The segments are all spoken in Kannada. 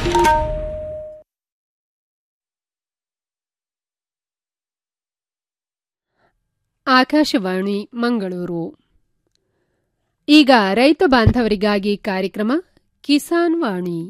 ಆಕಾಶವಾಣಿ ಮಂಗಳೂರು ಈಗ ರೈತ ಬಾಂಧವರಿಗಾಗಿ ಕಾರ್ಯಕ್ರಮ ಕಿಸಾನ್ ವಾಣಿ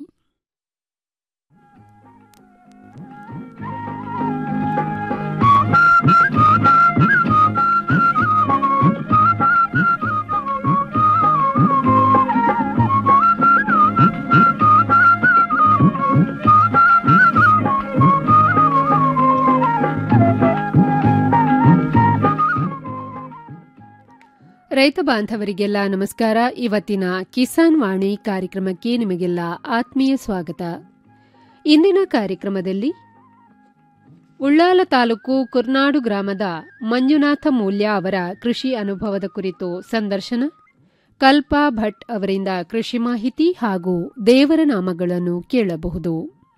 ರೈತ ಬಾಂಧವರಿಗೆಲ್ಲ ನಮಸ್ಕಾರ ಇವತ್ತಿನ ಕಿಸಾನ್ ವಾಣಿ ಕಾರ್ಯಕ್ರಮಕ್ಕೆ ನಿಮಗೆಲ್ಲ ಆತ್ಮೀಯ ಸ್ವಾಗತ ಇಂದಿನ ಕಾರ್ಯಕ್ರಮದಲ್ಲಿ ಉಳ್ಳಾಲ ತಾಲೂಕು ಕುರ್ನಾಡು ಗ್ರಾಮದ ಮಂಜುನಾಥ ಮೂಲ್ಯ ಅವರ ಕೃಷಿ ಅನುಭವದ ಕುರಿತು ಸಂದರ್ಶನ ಕಲ್ಪಾ ಭಟ್ ಅವರಿಂದ ಕೃಷಿ ಮಾಹಿತಿ ಹಾಗೂ ದೇವರ ನಾಮಗಳನ್ನು ಕೇಳಬಹುದು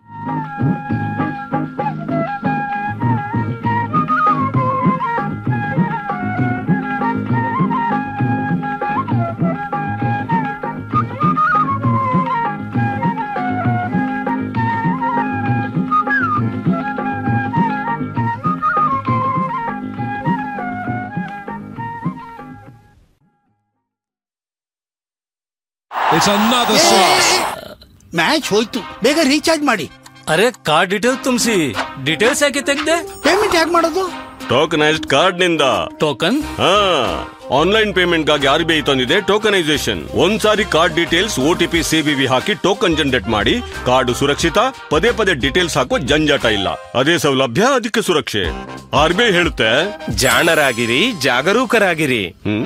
It's another sauce. ಮ್ಯಾಚ್ ಹೋಯ್ತು ಬೇಗ ರೀಚಾರ್ಜ್ ಮಾಡಿ ಅರೆ ಕಾರ್ಡ್ ಡೀಟೇಲ್ ತುಂಬಿಸಿ ಡೀಟೇಲ್ಸ್ ಯಾಕೆ ತೆಗ್ದೆ ಪೇಮೆಂಟ್ ಹೇಗೆ ಮಾಡೋದು ಟೋಕನೈಸ್ಡ್ ಕಾರ್ಡ್ ನಿಂದ ಟೋಕನ್ ಹಾ ಆನ್ಲೈನ್ ಪೇಮೆಂಟ್ ಗಾಗಿ ಆರ್ ಬಿ ಐ ತಂದಿದೆ ಟೋಕನೈಸೇಷನ್ ಒಂದ್ಸಾರಿ ಕಾರ್ಡ್ ಡೀಟೇಲ್ಸ್ ಓಟಿಪಿ ಸಿಬಿವಿ ಹಾಕಿ ಟೋಕನ್ ಜನರೇಟ್ ಮಾಡಿ ಕಾರ್ಡ್ ಸುರಕ್ಷಿತ ಪದೇ ಪದೇ ಡೀಟೇಲ್ಸ್ ಹಾಕೋ ಜಂಜಾಟ ಇಲ್ಲ ಅದೇ ಸೌಲಭ್ಯ ಅದಕ್ಕೆ ಸುರಕ್ಷೆ ಆರ್ ಬಿ ಐ ಹೇಳುತ್ತೆ ಜಾಣರಾಗಿರಿ ಜಾಗರೂಕರಾಗಿರಿ ಹ್ಮ್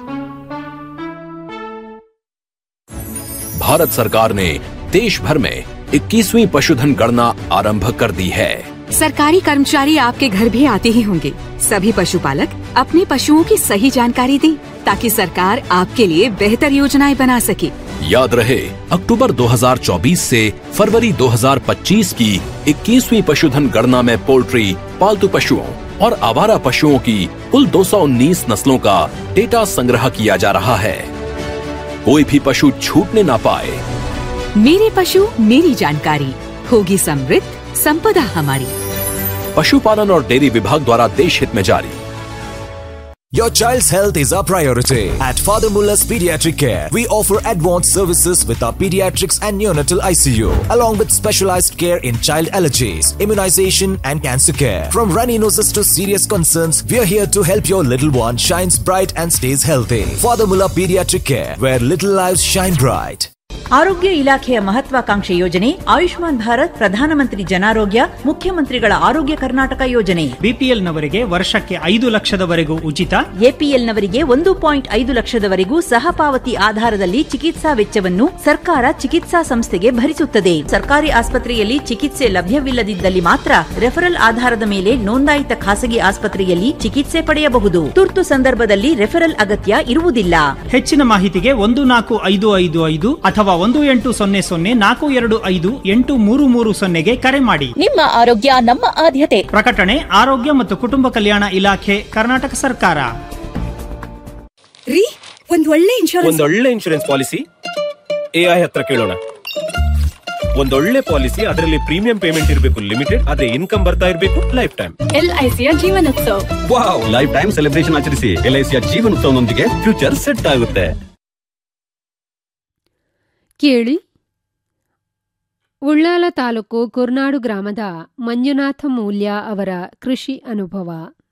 भारत सरकार ने देश भर में 21वीं पशुधन गणना आरंभ कर दी है सरकारी कर्मचारी आपके घर भी आते ही होंगे सभी पशुपालक अपने पशुओं की सही जानकारी दें ताकि सरकार आपके लिए बेहतर योजनाएं बना सके याद रहे अक्टूबर 2024 से फरवरी 2025 की 21वीं पशुधन गणना में पोल्ट्री पालतू पशुओं और आवारा पशुओं की कुल 219 नस्लों का डेटा संग्रह किया जा रहा है कोई भी पशु छूटने ना पाए मेरे पशु मेरी जानकारी होगी समृद्ध संपदा हमारी पशुपालन और डेयरी विभाग द्वारा देश हित में जारी Your child's health is our priority. At Father Muller's Pediatric Care, we offer advanced services with our pediatrics and neonatal ICU, along with specialized care in child allergies, immunization, and cancer care. From runny noses to serious concerns, we are here to help your little one shines bright and stays healthy. Father Muller Pediatric Care, where little lives shine bright. ಆರೋಗ್ಯ ಇಲಾಖೆಯ ಮಹತ್ವಾಕಾಂಕ್ಷೆ ಯೋಜನೆ ಆಯುಷ್ಮಾನ್ ಭಾರತ್ ಪ್ರಧಾನಮಂತ್ರಿ ಜನಾರೋಗ್ಯ ಮುಖ್ಯಮಂತ್ರಿಗಳ ಆರೋಗ್ಯ ಕರ್ನಾಟಕ ಯೋಜನೆ ಬಿಪಿಎಲ್ ನವರಿಗೆ ವರ್ಷಕ್ಕೆ ಐದು ಲಕ್ಷದವರೆಗೂ ಉಚಿತ ಎಪಿಎಲ್ ನವರಿಗೆ ಒಂದು ಪಾಯಿಂಟ್ ಐದು ಲಕ್ಷದವರೆಗೂ ಸಹಪಾವತಿ ಆಧಾರದಲ್ಲಿ ಚಿಕಿತ್ಸಾ ವೆಚ್ಚವನ್ನು ಸರ್ಕಾರ ಚಿಕಿತ್ಸಾ ಸಂಸ್ಥೆಗೆ ಭರಿಸುತ್ತದೆ ಸರ್ಕಾರಿ ಆಸ್ಪತ್ರೆಯಲ್ಲಿ ಚಿಕಿತ್ಸೆ ಲಭ್ಯವಿಲ್ಲದಿದ್ದಲ್ಲಿ ಮಾತ್ರ ರೆಫರಲ್ ಆಧಾರದ ಮೇಲೆ ನೋಂದಾಯಿತ ಖಾಸಗಿ ಆಸ್ಪತ್ರೆಯಲ್ಲಿ ಚಿಕಿತ್ಸೆ ಪಡೆಯಬಹುದು ತುರ್ತು ಸಂದರ್ಭದಲ್ಲಿ ರೆಫರಲ್ ಅಗತ್ಯ ಇರುವುದಿಲ್ಲ ಹೆಚ್ಚಿನ ಮಾಹಿತಿಗೆ ಒಂದು ನಾಲ್ಕು ಐದು ಐದು ಐದು ಅಥವಾ ಒಂದು ಎಂಟು ಸೊನ್ನೆ ಸೊನ್ನೆ ನಾಲ್ಕು ಎರಡು ಐದು ಎಂಟು ಮೂರು ಮೂರು ಸೊನ್ನೆಗೆ ಕರೆ ಮಾಡಿ ನಿಮ್ಮ ಆರೋಗ್ಯ ನಮ್ಮ ಆದ್ಯತೆ ಪ್ರಕಟಣೆ ಆರೋಗ್ಯ ಮತ್ತು ಕುಟುಂಬ ಕಲ್ಯಾಣ ಇಲಾಖೆ ಕರ್ನಾಟಕ ಸರ್ಕಾರ ರೀ ಒಂದ್ ಒಳ್ಳೆ ಇನ್ಶೂರೆನ್ಸ್ ಒಂದೊಳ್ಳೆ ಇನ್ಶೂರೆನ್ಸ್ ಪಾಲಿಸಿ ಎಐ ಹತ್ರ ಕೇಳೋಣ ಒಂದೊಳ್ಳೆ ಪಾಲಿಸಿ ಅದರಲ್ಲಿ ಪ್ರೀಮಿಯಂ ಪೇಮೆಂಟ್ ಇರಬೇಕು ಲಿಮಿಟೆಡ್ ಅದೇ ಇನ್ಕಮ್ ಬರ್ತಾ ಇರಬೇಕು ಲೈಫ್ ಟೈಮ್ ಎಲ್ಐಸಿಯ ಜೀವನೋತ್ಸವ ವಾವ್ ಲೈಫ್ ಟೈಮ್ ಸೆಲೆಬ್ರೇಷನ್ ಆಚರಿಸಿ ಎಲ್ಐಸಿಯ ಜೀವನೋತ್ಸವನೊಂದಿಗೆ ಫ್ಯೂಚರ್ ಸೆಟ್ ಆಗುತ್ತೆ ಕೇಳಿ ಉಳ್ಳಾಲ ತಾಲೂಕು ಕುರ್ನಾಡು ಗ್ರಾಮದ ಮಂಜುನಾಥ ಮೂಲ್ಯ ಅವರ ಕೃಷಿ ಅನುಭವ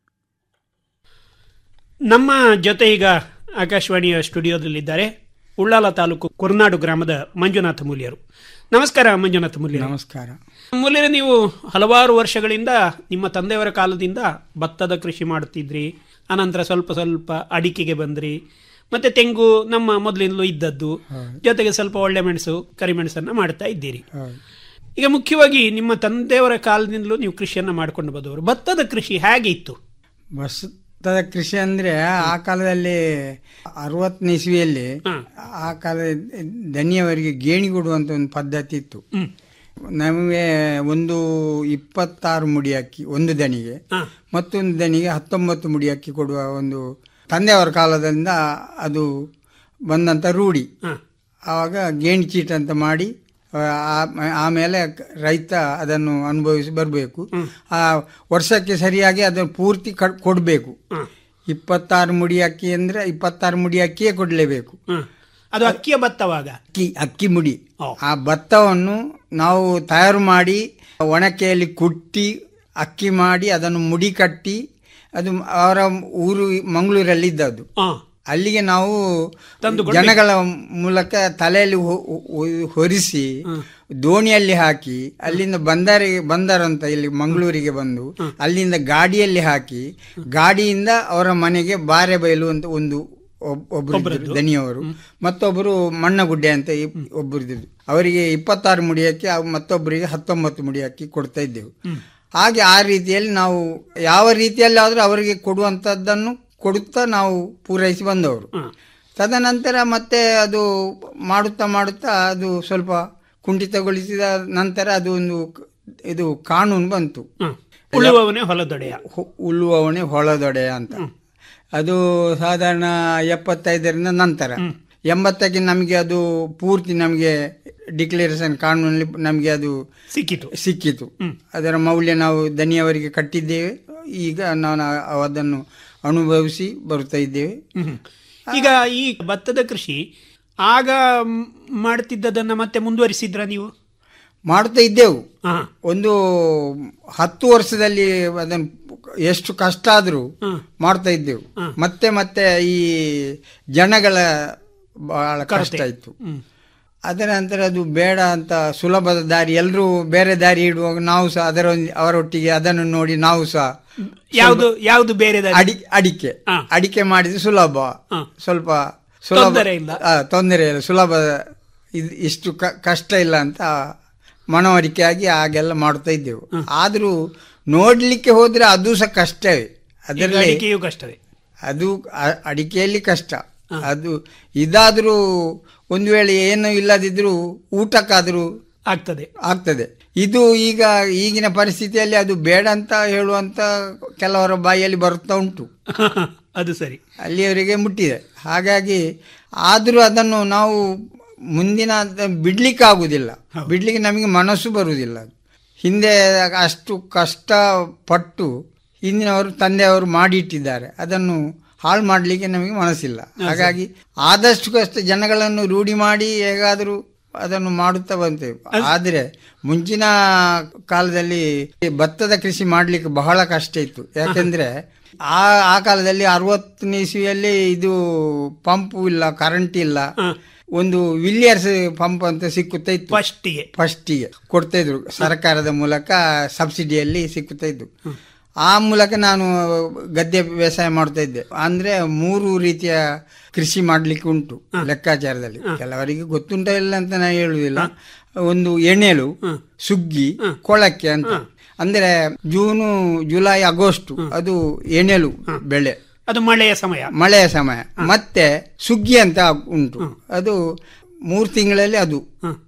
ನಮ್ಮ ಜೊತೆ ಈಗ ಆಕಾಶವಾಣಿಯ ಸ್ಟುಡಿಯೋದಲ್ಲಿದ್ದಾರೆ ಉಳ್ಳಾಲ ತಾಲೂಕು ಕುರ್ನಾಡು ಗ್ರಾಮದ ಮಂಜುನಾಥ ಮೂಲ್ಯರು ನಮಸ್ಕಾರ ಮಂಜುನಾಥ ಮೂಲ್ಯ ನಮಸ್ಕಾರ ಮೂಲ್ಯರ ನೀವು ಹಲವಾರು ವರ್ಷಗಳಿಂದ ನಿಮ್ಮ ತಂದೆಯವರ ಕಾಲದಿಂದ ಭತ್ತದ ಕೃಷಿ ಮಾಡುತ್ತಿದ್ರಿ ಅನಂತರ ಸ್ವಲ್ಪ ಸ್ವಲ್ಪ ಅಡಿಕೆಗೆ ಬಂದ್ರಿ ಮತ್ತೆ ತೆಂಗು ನಮ್ಮ ಮೊದಲಿಂದಲೂ ಇದ್ದದ್ದು ಜೊತೆಗೆ ಸ್ವಲ್ಪ ಒಳ್ಳೆ ಮೆಣಸು ಕರಿಮೆಣಸನ್ನ ಮಾಡ್ತಾ ಇದ್ದೀರಿ ಈಗ ಮುಖ್ಯವಾಗಿ ನಿಮ್ಮ ತಂದೆಯವರ ಕಾಲದಿಂದಲೂ ನೀವು ಕೃಷಿಯನ್ನ ಮಾಡ್ಕೊಂಡು ಬಂದವರು ಭತ್ತದ ಕೃಷಿ ಹೇಗೆ ಇತ್ತು ಭತ್ತದ ಕೃಷಿ ಅಂದ್ರೆ ಆ ಕಾಲದಲ್ಲಿ ಅರವತ್ತನೇ ಇಸ್ವಿಯಲ್ಲಿ ಆ ಕಾಲ ದನಿಯವರಿಗೆ ಗೇಣಿ ಕೊಡುವಂತ ಒಂದು ಪದ್ಧತಿ ಇತ್ತು ನಮಗೆ ಒಂದು ಇಪ್ಪತ್ತಾರು ಮುಡಿ ಅಕ್ಕಿ ಒಂದು ದನಿಗೆ ಮತ್ತೊಂದು ದನಿಗೆ ಹತ್ತೊಂಬತ್ತು ಮುಡಿ ಅಕ್ಕಿ ಕೊಡುವ ಒಂದು ತಂದೆಯವರ ಕಾಲದಿಂದ ಅದು ಬಂದಂತ ರೂಢಿ ಆವಾಗ ಗೇಣಿ ಚೀಟ್ ಅಂತ ಮಾಡಿ ಆ- ಆಮೇಲೆ ರೈತ ಅದನ್ನು ಅನುಭವಿಸಿ ಬರಬೇಕು ಆ ವರ್ಷಕ್ಕೆ ಸರಿಯಾಗಿ ಅದನ್ನು ಪೂರ್ತಿ ಕ- ಕೊಡ್ಬೇಕು ಇಪ್ಪತ್ತಾರು ಮುಡಿ ಅಕ್ಕಿ ಅಂದ್ರೆ ಇಪ್ಪತ್ತಾರು ಮುಡಿ ಅಕ್ಕಿಯೇ ಕೊಡ್ಲೇಬೇಕು ಅದು ಅಕ್ಕಿಯ ಭತ್ತವಾಗ ಅಕ್ಕಿ ಅಕ್ಕಿ ಮುಡಿ ಆ ಭತ್ತವನ್ನು ನಾವು ತಯಾರು ಮಾಡಿ ಒಣಕೆಯಲ್ಲಿ ಕುಟ್ಟಿ ಅಕ್ಕಿ ಮಾಡಿ ಅದನ್ನು ಮುಡಿ ಕಟ್ಟಿ ಅದು ಅವರ ಊರು ಮಂಗಳೂರಲ್ಲಿ ಇದ್ದದ್ದು ಅಲ್ಲಿಗೆ ನಾವು ಜನಗಳ ಮೂಲಕ ತಲೆಯಲ್ಲಿ ಹೊ- ಹೊ- ಹೊರಿಸಿ ದೋಣಿಯಲ್ಲಿ ಹಾಕಿ ಅಲ್ಲಿಂದ ಬಂದರಿಗೆ ಬಂದರ್ ಅಂತ ಇಲ್ಲಿ ಮಂಗಳೂರಿಗೆ ಬಂದು ಅಲ್ಲಿಂದ ಗಾಡಿಯಲ್ಲಿ ಹಾಕಿ ಗಾಡಿಯಿಂದ ಅವರ ಮನೆಗೆ ಬಾರೆ ಬಯಲು ಅಂತ ಒಂದು ಒಬ್- ಒಬ್ರು ಇದ್ರು, ದನಿಯವರು ಮತ್ತೊಬ್ಬರು ಮಣ್ಣಗುಡ್ಡೆ ಅಂತ ಇಬ್- ಒಬ್ರು ಇದ್ರು ಅವರಿಗೆ ಇಪ್ಪತ್ತಾರು ಮುಡಿ ಅಕ್ಕಿ ಆ ಮತ್ತೊಬ್ಬರಿಗೆ ಹತ್ತೊಂಬತ್ತು ಮುಡಿ ಅಕ್ಕಿ ಕೊಡ್ತಾ ಇದ್ದೆವು ಹಾಗೆ ಆ ರೀತಿಯಲ್ಲಿ ನಾವು ಯಾವ ರೀತಿಯಲ್ಲಿ ಆದ್ರೂ ಅವರಿಗೆ ಕೊಡುವಂತದ್ದನ್ನು ಕೊಡುತ್ತಾ ನಾವು ಪೂರೈಸಿ ಬಂದವರು ತದನಂತರ ಮತ್ತೆ ಅದು ಮಾಡುತ್ತಾ ಮಾಡುತ್ತಾ ಅದು ಸ್ವಲ್ಪ ಕುಂಠಿತಗೊಳಿಸಿದ ನಂತರ ಅದು ಒಂದು ಕ- ಇದು ಕಾನೂನು ಬಂತು ಉಳುವವನೇ ಹೊಲದೊಡೆಯ ಹೊ- ಉಳುವವನೇ ಹೊಲದೊಡೆಯ ಅಂತ ಅದು ಸಾಧಾರಣ ಎಪ್ಪತ್ತೈದರಿಂದ ನಂತರ ಎಂಬತ್ತಕ್ಕೆ ನಮಗೆ ಅದು ಪೂರ್ತಿ ನಮಗೆ ಡಿಕ್ಲೇರೇಷನ್ ಕಾನೂನಲ್ಲಿ ನಮಗೆ ಅದು ಸಿಕ್ಕಿತು ಸಿಕ್ಕಿತು ಅದರ ಮೌಲ್ಯ ನಾವು ದನಿಯವರಿಗೆ ಕಟ್ಟಿದ್ದೇವೆ ಈಗ ನಾವು ಅದನ್ನು ಅನುಭವಿಸಿ ಬರುತ್ತಾ ಇದ್ದೇವೆ ಈಗ ಈ ಭತ್ತದ ಕೃಷಿ ಆಗ ಮ್, ಮಾಡ್ತಿದ್ದದನ್ನ ಮತ್ತೆ ಮುಂದುವರಿಸಿದ್ರ ನೀವು ಮಾಡುತ್ತಾ ಇದ್ದೆವು ಒಂದು ಹತ್ತು ವರ್ಷದಲ್ಲಿ ಅದನ್ನು ಎಷ್ಟು ಕಷ್ಟ ಆದರೂ ಮಾಡ್ತಾ ಇದ್ದೆವು ಮತ್ತೆ ಮತ್ತೆ ಈ ಜನಗಳ ಬಹಳ ಕಷ್ಟ ಇತ್ತು ಅದರ ನಂತರ ಅದು ಬೇಡ ಅಂತ ಸುಲಭದ ದಾರಿ ಎಲ್ಲರೂ ಬೇರೆ ದಾರಿ ಇಡುವಾಗ ನಾವು ಸಹ ಅದರ ಅವರೊಟ್ಟಿಗೆ ಅದನ್ನು ನೋಡಿ ನಾವು ಸಹ ಯಾವುದು ಯಾವುದು ಬೇರೆ ದಾರಿ? ಅಡಿ ಅಡಿಕೆ ಅಡಿಕೆ ಮಾಡಿದ್ರೆ ಸುಲಭ ಸ್ವಲ್ಪ ಸುಲಭ ತೊಂದರೆ ಇಲ್ಲ. ಆ, ತೊಂದರೆ ಇಲ್ಲ ಸುಲಭ ಇದ್- ಇಷ್ಟು ಕ- ಕಷ್ಟ ಇಲ್ಲ ಅಂತ ಮನವರಿಕೆ ಆಗಿ ಹಾಗೆಲ್ಲ ಮಾಡ್ತಾ ಇದ್ದೆವು ಆದ್ರೂ ನೋಡ್ಲಿಕ್ಕೆ ಹೋದ್ರೆ ಅದು ಸಹ ಕಷ್ಟವೇ ಈಗ ಅದರಲ್ಲಿ ಅಡಿಕೆಯೂ ಕಷ್ಟವೇ ಅದು ಅ- ಅಡಿಕೆಯಲ್ಲಿ ಕಷ್ಟ ಅದು ಇದಾದ್ರೂ ಒಂದು ವೇಳೆ ಏನು ಇಲ್ಲದಿದ್ರೂ ಊಟಕ್ಕಾದ್ರೂ ಆಗ್ತದೆ ಆಗ್ತದೆ ಇದು ಈಗ ಈಗಿನ ಪರಿಸ್ಥಿತಿಯಲ್ಲಿ ಅದು ಬೇಡ ಅಂತ ಹೇಳುವಂತ ಕೆಲವರ ಬಾಯಿಯಲ್ಲಿ ಬರುತ್ತಾ ಉಂಟು ಅದು ಸರಿ ಅಲ್ಲಿಯವರೆಗೆ ಮುಟ್ಟಿದೆ ಹಾಗಾಗಿ ಆದರೂ ಅದನ್ನು ನಾವು ಮುಂದಿನ ಅದ- ಬಿಡ್ಲಿಕ್ಕೆ ಆಗುದಿಲ್ಲ ಬಿಡ್ಲಿಕ್ಕೆ ನಮಗೆ ಮನಸ್ಸು ಬರುವುದಿಲ್ಲ ಹಿಂದೆ ಅಷ್ಟು ಕಷ್ಟ ಪಟ್ಟು ಹಿಂದಿನವರು ತಂದೆಯವರು ಮಾಡಿಟ್ಟಿದ್ದಾರೆ ಅದನ್ನು ಹಾಳು ಮಾಡಲಿಕ್ಕೆ ನಮಗೆ ಮನಸ್ಸಿಲ್ಲ ಹಾಗಾಗಿ ಆದಷ್ಟು ಕಷ್ಟ ಜನಗಳನ್ನು ರೂಢಿ ಮಾಡಿ ಹೇಗಾದರೂ ಅದನ್ನು ಮಾಡುತ್ತಾ ಬಂತೇವೆ ಆದರೆ ಮುಂಚಿನ ಕಾಲದಲ್ಲಿ ಭತ್ತದ ಕೃಷಿ ಮಾಡಲಿಕ್ಕೆ ಬಹಳ ಕಷ್ಟ ಇತ್ತು ಯಾಕೆಂದ್ರೆ ಆ ಆ ಕಾಲದಲ್ಲಿ ಅರವತ್ತನೇ ಇಸ್ವಿಯಲ್ಲಿ ಇದು ಪಂಪು ಇಲ್ಲ ಕರೆಂಟ್ ಇಲ್ಲ ಒಂದು ವಿಲಿಯರ್ಸ್ ಪಂಪ್ ಅಂತ ಸಿಕ್ಕುತ್ತಾ ಇತ್ತು ಫಸ್ಟಿಗೆ ಫಸ್ಟಿಗೆ ಕೊಡ್ತಾ ಇದ್ರು ಸರ್ಕಾರದ ಮೂಲಕ ಸಬ್ಸಿಡಿಯಲ್ಲಿ ಸಿಕ್ಕುತ್ತಾ ಇದ್ದು ಆ ಮೂಲಕ ನಾನು ಗದ್ದೆ ವ್ಯವಸಾಯ ಮಾಡ್ತಾ ಇದ್ದೆ ಅಂದ್ರೆ ಮೂರು ರೀತಿಯ ಕೃಷಿ ಮಾಡ್ಲಿಕ್ಕೆ ಉಂಟು ಲೆಕ್ಕಾಚಾರದಲ್ಲಿ ಕೆಲವರಿಗೆ ಗೊತ್ತುಂಟ ಇಲ್ಲ ಅಂತ ನಾನು ಹೇಳುವುದಿಲ್ಲ ಒಂದು ಎಣ್ಣೆಲು ಸುಗ್ಗಿ ಕೊಳಕ್ಕೆ ಅಂತ ಅಂದ್ರೆ ಜೂನು ಜುಲೈ ಆಗಸ್ಟ್ ಅದು ಎಣ್ಣೆಲು ಬೆಳೆ ಅದು ಮಳೆಯ ಸಮಯ ಮಳೆಯ ಸಮಯ ಮತ್ತೆ ಸುಗ್ಗಿ ಅಂತ ಉಂಟು ಅದು ಮೂರು ತಿಂಗಳಲ್ಲಿ ಅದು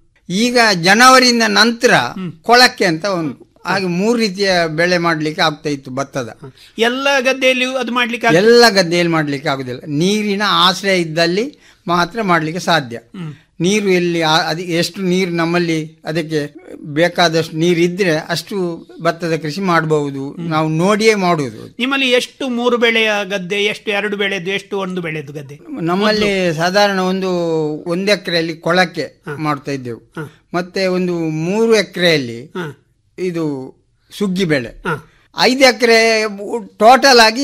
ಈಗ ಜನವರಿಯಿಂದ ನಂತರ ಕೊಳಕ್ಕೆ ಅಂತ ಒಂದು ಹಾಗೆ ಮೂರು ರೀತಿಯ ಬೆಳೆ ಮಾಡ್ಲಿಕ್ಕೆ ಆಗ್ತಾ ಇತ್ತು ಭತ್ತದ ಎಲ್ಲ ಗದ್ದೆಯಲ್ಲಿಯೂ ಅದು ಮಾಡ್ಲಿಕ್ಕೆ ಆಗ್- ಎಲ್ಲ ಗದ್ದೆಯಲ್ಲಿ ಮಾಡ್ಲಿಕ್ಕೆ ಆಗುದಿಲ್ಲ ನೀರಿನ ಆಶ್ರಯ ಇದ್ದಲ್ಲಿ ಮಾತ್ರ ಮಾಡ್ಲಿಕ್ಕೆ ಸಾಧ್ಯ ನೀರು ಎಲ್ಲಿ ಆ- ಅದು ಎಷ್ಟು ನೀರು ನಮ್ಮಲ್ಲಿ ಅದಕ್ಕೆ ಬೇಕಾದಷ್ಟು ನೀರು ಇದ್ರೆ ಅಷ್ಟು ಭತ್ತದ ಕೃಷಿ ಮಾಡಬಹುದು ನಾವು ನೋಡಿಯೇ ಮಾಡುವುದು ನಿಮ್ಮಲ್ಲಿ ಎಷ್ಟು ಮೂರು ಬೆಳೆಯ ಗದ್ದೆ ಎಷ್ಟು ಎರಡು ಬೆಳೆದು ಎಷ್ಟು ಒಂದು ಬೆಳೆದು ಗದ್ದೆ ನಮ್ಮಲ್ಲಿ ಸಾಧಾರಣ ಒಂದು ಒಂದು ಎಕರೆಯಲ್ಲಿ ಕೊಳಕೆ ಮಾಡ್ತಾ ಇದ್ದೆವು ಮತ್ತೆ ಒಂದು ಮೂರು ಎಕರೆಯಲ್ಲಿ ಇದು ಸುಗ್ಗಿ ಬೆಳೆ ಐದು ಎಕರೆ ಟೋಟಲ್ ಆಗಿ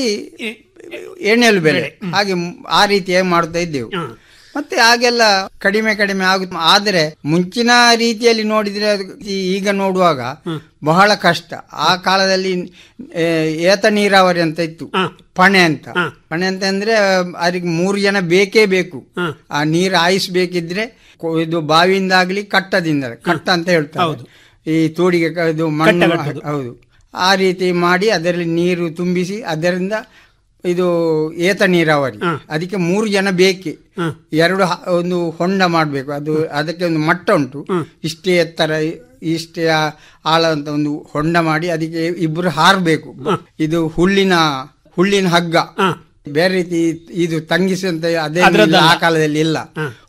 ಎಣ್ಣೆಲು ಬೆಳೆ ಹಾಗೆ ಮ್- ಆ ರೀತಿಯಾಗಿ ಮಾಡ್ತಾ ಇದ್ದೆವು ಮತ್ತೆ ಹಾಗೆಲ್ಲ ಕಡಿಮೆ ಕಡಿಮೆ ಆಗುತ್ತೆ ಆದರೆ ಮುಂಚಿನ ರೀತಿಯಲ್ಲಿ ನೋಡಿದ್ರೆ ಅದು ಈ- ಈಗ ನೋಡುವಾಗ ಬಹಳ ಕಷ್ಟ ಆ ಕಾಲದಲ್ಲಿ ಆ, ಏತ ನೀರಾವರಿ ಅಂತ ಇತ್ತು ಪಣೆ ಅಂತ ಪಣೆ ಅಂತ ಅಂದ್ರೆ ಅದಕ್ಕೆ ಮೂರು ಜನ ಬೇಕೇ ಬೇಕು ಆ ನೀರು ಹಾಯಿಸ್ಬೇಕಿದ್ರೆ ಕೊ- ಇದು ಬಾವಿಯಿಂದ ಆಗ್ಲಿ ಕಟ್ಟದಿಂದ ಕಟ್ಟ ಅಂತ ಹೇಳ್ತಾರೆ ಈ ತೋಡಿಗೆ ಕ- ಇದು ಮಣ್ಣು ಕಟ್ಟಗಟ್ಟುದು. ಹೌದು ಆ ರೀತಿ ಮಾಡಿ ಅದರಲ್ಲಿ ನೀರು ತುಂಬಿಸಿ ಅದರಿಂದ ಇದು ಏತ ನೀರಾವರಿ ಅದಕ್ಕೆ ಮೂರು ಜನ ಬೇಕೆ ಎರಡು ಹ- ಒಂದು ಹೊಂಡ ಮಾಡಬೇಕು ಅದು ಅದಕ್ಕೆ ಒಂದು ಮಟ್ಟ ಉಂಟು ಇಷ್ಟೇ ಎತ್ತರ ಇಷ್ಟೇ ಆ- ಆಳ ಅಂತ ಒಂದು ಹೊಂಡ ಮಾಡಿ ಅದಕ್ಕೆ ಇಬ್ಬರು ಹಾರಬೇಕು ಇದು ಹುಲ್ಲಿನ ಹುಲ್ಲಿನ ಹಗ್ಗ ಬೇರೆ ರೀತಿ ಇದು ತಂಗಿಸುವಂತ ಅದೇ ಅದ್ರದ್ದಲ್ಲ. ಆ ಕಾಲದಲ್ಲಿ ಇಲ್ಲ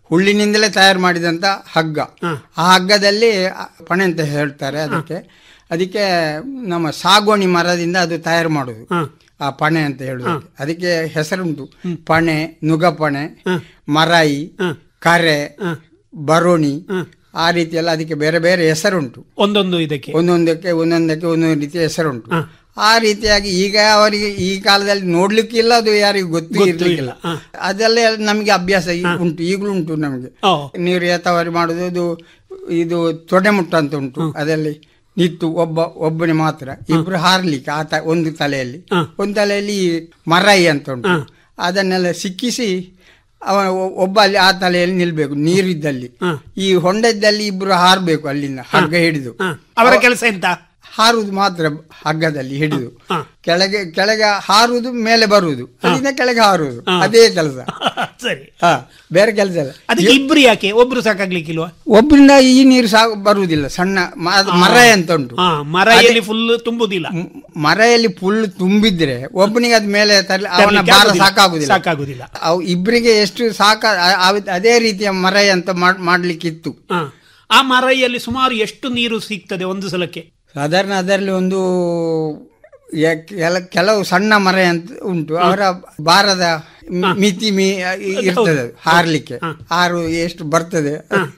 ಹುಲ್ಲಿನಿಂದಲೇ ತಯಾರು ಮಾಡಿದಂತ ಹಗ್ಗ ಆ ಹಗ್ಗದಲ್ಲಿ ಪಣೆ ಅಂತ ಹೇಳ್ತಾರೆ ಅದಕ್ಕೆ ಅದಕ್ಕೆ ನಮ್ಮ ಸಾಗೋಣಿ ಮರದಿಂದ ಅದು ತಯಾರು ಮಾಡೋದು ಆ ಪಣೆ ಅಂತ ಹೇಳುದು ಅದಕ್ಕೆ ಹೆಸರುಂಟು ಪಣೆ ನುಗಪಣೆ ಮರಾಯಿ ಕರೆ ಬರೋಣಿ ಆ ರೀತಿಯೆಲ್ಲ ಅದಕ್ಕೆ ಬೇರೆ ಬೇರೆ ಹೆಸರುಂಟು ಒಂದೊಂದು ಇದಕ್ಕೆ ಒಂದೊಂದಕ್ಕೆ ಒಂದೊಂದಕ್ಕೆ ಒಂದೊಂದು ರೀತಿಯ ಹೆಸರುಂಟು ಆ ರೀತಿಯಾಗಿ ಈಗ ಅವರಿಗೆ ಈ ಕಾಲದಲ್ಲಿ ನೋಡ್ಲಿಕ್ಕಿಲ್ಲ ಅದು ಯಾರಿಗೂ ಗೊತ್ತು ಇರ್ಲಿಕ್ಕಿಲ್ಲ ಅದೆಲ್ಲ ನಮಗೆ ಅಭ್ಯಾಸ ಈ- ಉಂಟು ಈಗಲೂ ಉಂಟು ನಮಗೆ ನೀರು ಏತವಾರಿ ಮಾಡುದು ಅದು ಇದು ತೊಡೆಮುಟ್ಟ ಅಂತ ಉಂಟು ಅದರಲ್ಲಿ ನಿತ್ತು ಒಬ್ಬ ಒಬ್ಬನೇ ಮಾತ್ರ ಇಬ್ರು ಹಾರ್ಲಿಕ್ಕೆ ಆ ತ- ಒಂದು ತಲೆಯಲ್ಲಿ ಒಂದು ತಲೆಯಲ್ಲಿ ಮರಾಯಿ ಅಂತ ಉಂಟು ಅದನ್ನೆಲ್ಲ ಸಿಕ್ಕಿಸಿ ಅವನ ಒ- ಒಬ್ಬ ಅಲ್ಲಿ ಆ ತಲೆಯಲ್ಲಿ ನಿಲ್ಬೇಕು ನೀರಿದ್ದಲ್ಲಿ ಈ ಹೊಂಡದಲ್ಲಿ ಇಬ್ರು ಹಾರ್ಬೇಕು ಅಲ್ಲಿಂದ ಹಗ್ಗ ಹಿಡಿದು ಅವರ ಕೆಲಸ ಎಂತ ಹಾರುವುದು ಮಾತ್ರ ಹಗ್ಗದಲ್ಲಿ ಹಿಡಿದು ಕೆಳಗೆ ಕೆಳಗೆ ಹಾರುವುದು ಮೇಲೆ ಬರುವುದು ಅಲ್ಲಿಂದ ಕೆಳಗೆ ಹಾರುವುದು ಅದೇ ಕೆಲಸ ಸರಿ ಹಾ ಬೇರೆ ಕೆಲಸ ಇಲ್ಲ ಅದಕ್ಕೆ ಇಬ್ರು ಯಾಕೆ ಒಬ್ರು ಸಾಕಾಗ್ಲಿಕ್ಕಿಲ್ವಾ ಒಬ್ಬರಿಂದ ಈ ನೀರು ಸಾ ಬರುವುದಿಲ್ಲ ಸಣ್ಣ ಮ- ಅದು ಮರ ಅಂತ ಉಂಟು ಹಾ ಮರೆಯಲ್ಲಿ ಫುಲ್ ತುಂಬುದಿಲ್ಲ ಮರೆಯಲ್ಲಿ ಫುಲ್ ತುಂಬಿದ್ರೆ ಒಬ್ಬನಿಗೆ ಅದ್ ಮೇಲೆ ತರ್ಲಿ- ಅವನ ತರ್ಲಿಕ್ಕೆ ಭಾರ ಆಗುದಿಲ್ಲ. ಸಾಕಾಗುದಿಲ್ಲ ಸಾಕಾಗುದಿಲ್ಲ. ಅವು ಇಬ್ಬರಿಗೆ ಎಷ್ಟು ಸಾಕ ಆ- ಆ- ಅದೇ ರೀತಿಯ ಮರ ಅಂತ ಮಾಡ್- ಮಾಡ್ಲಿಕ್ಕಿತ್ತು ಹಾ. ಆ ಮರೈಯಲ್ಲಿ ಸುಮಾರು ಎಷ್ಟು ನೀರು ಸಿಗ್ತದೆ ಒಂದು ಸಲಕ್ಕೆ ಸಾಧಾರಣ ಅದರಲ್ಲಿ ಒಂದು ಯ- ಕೆಲ- ಕೆಲವು ಸಣ್ಣ ಮರ ಅಂತ ಉಂಟು ಅವರ ಭಾರದ ಮ್- ಮಿತಿ ಮೀ ಇರ್ತದೆ ಅದು ಹಾರ್ಲಿಕ್ಕೆ ಹಾರು ಎಷ್ಟು ಬರ್ತದೆ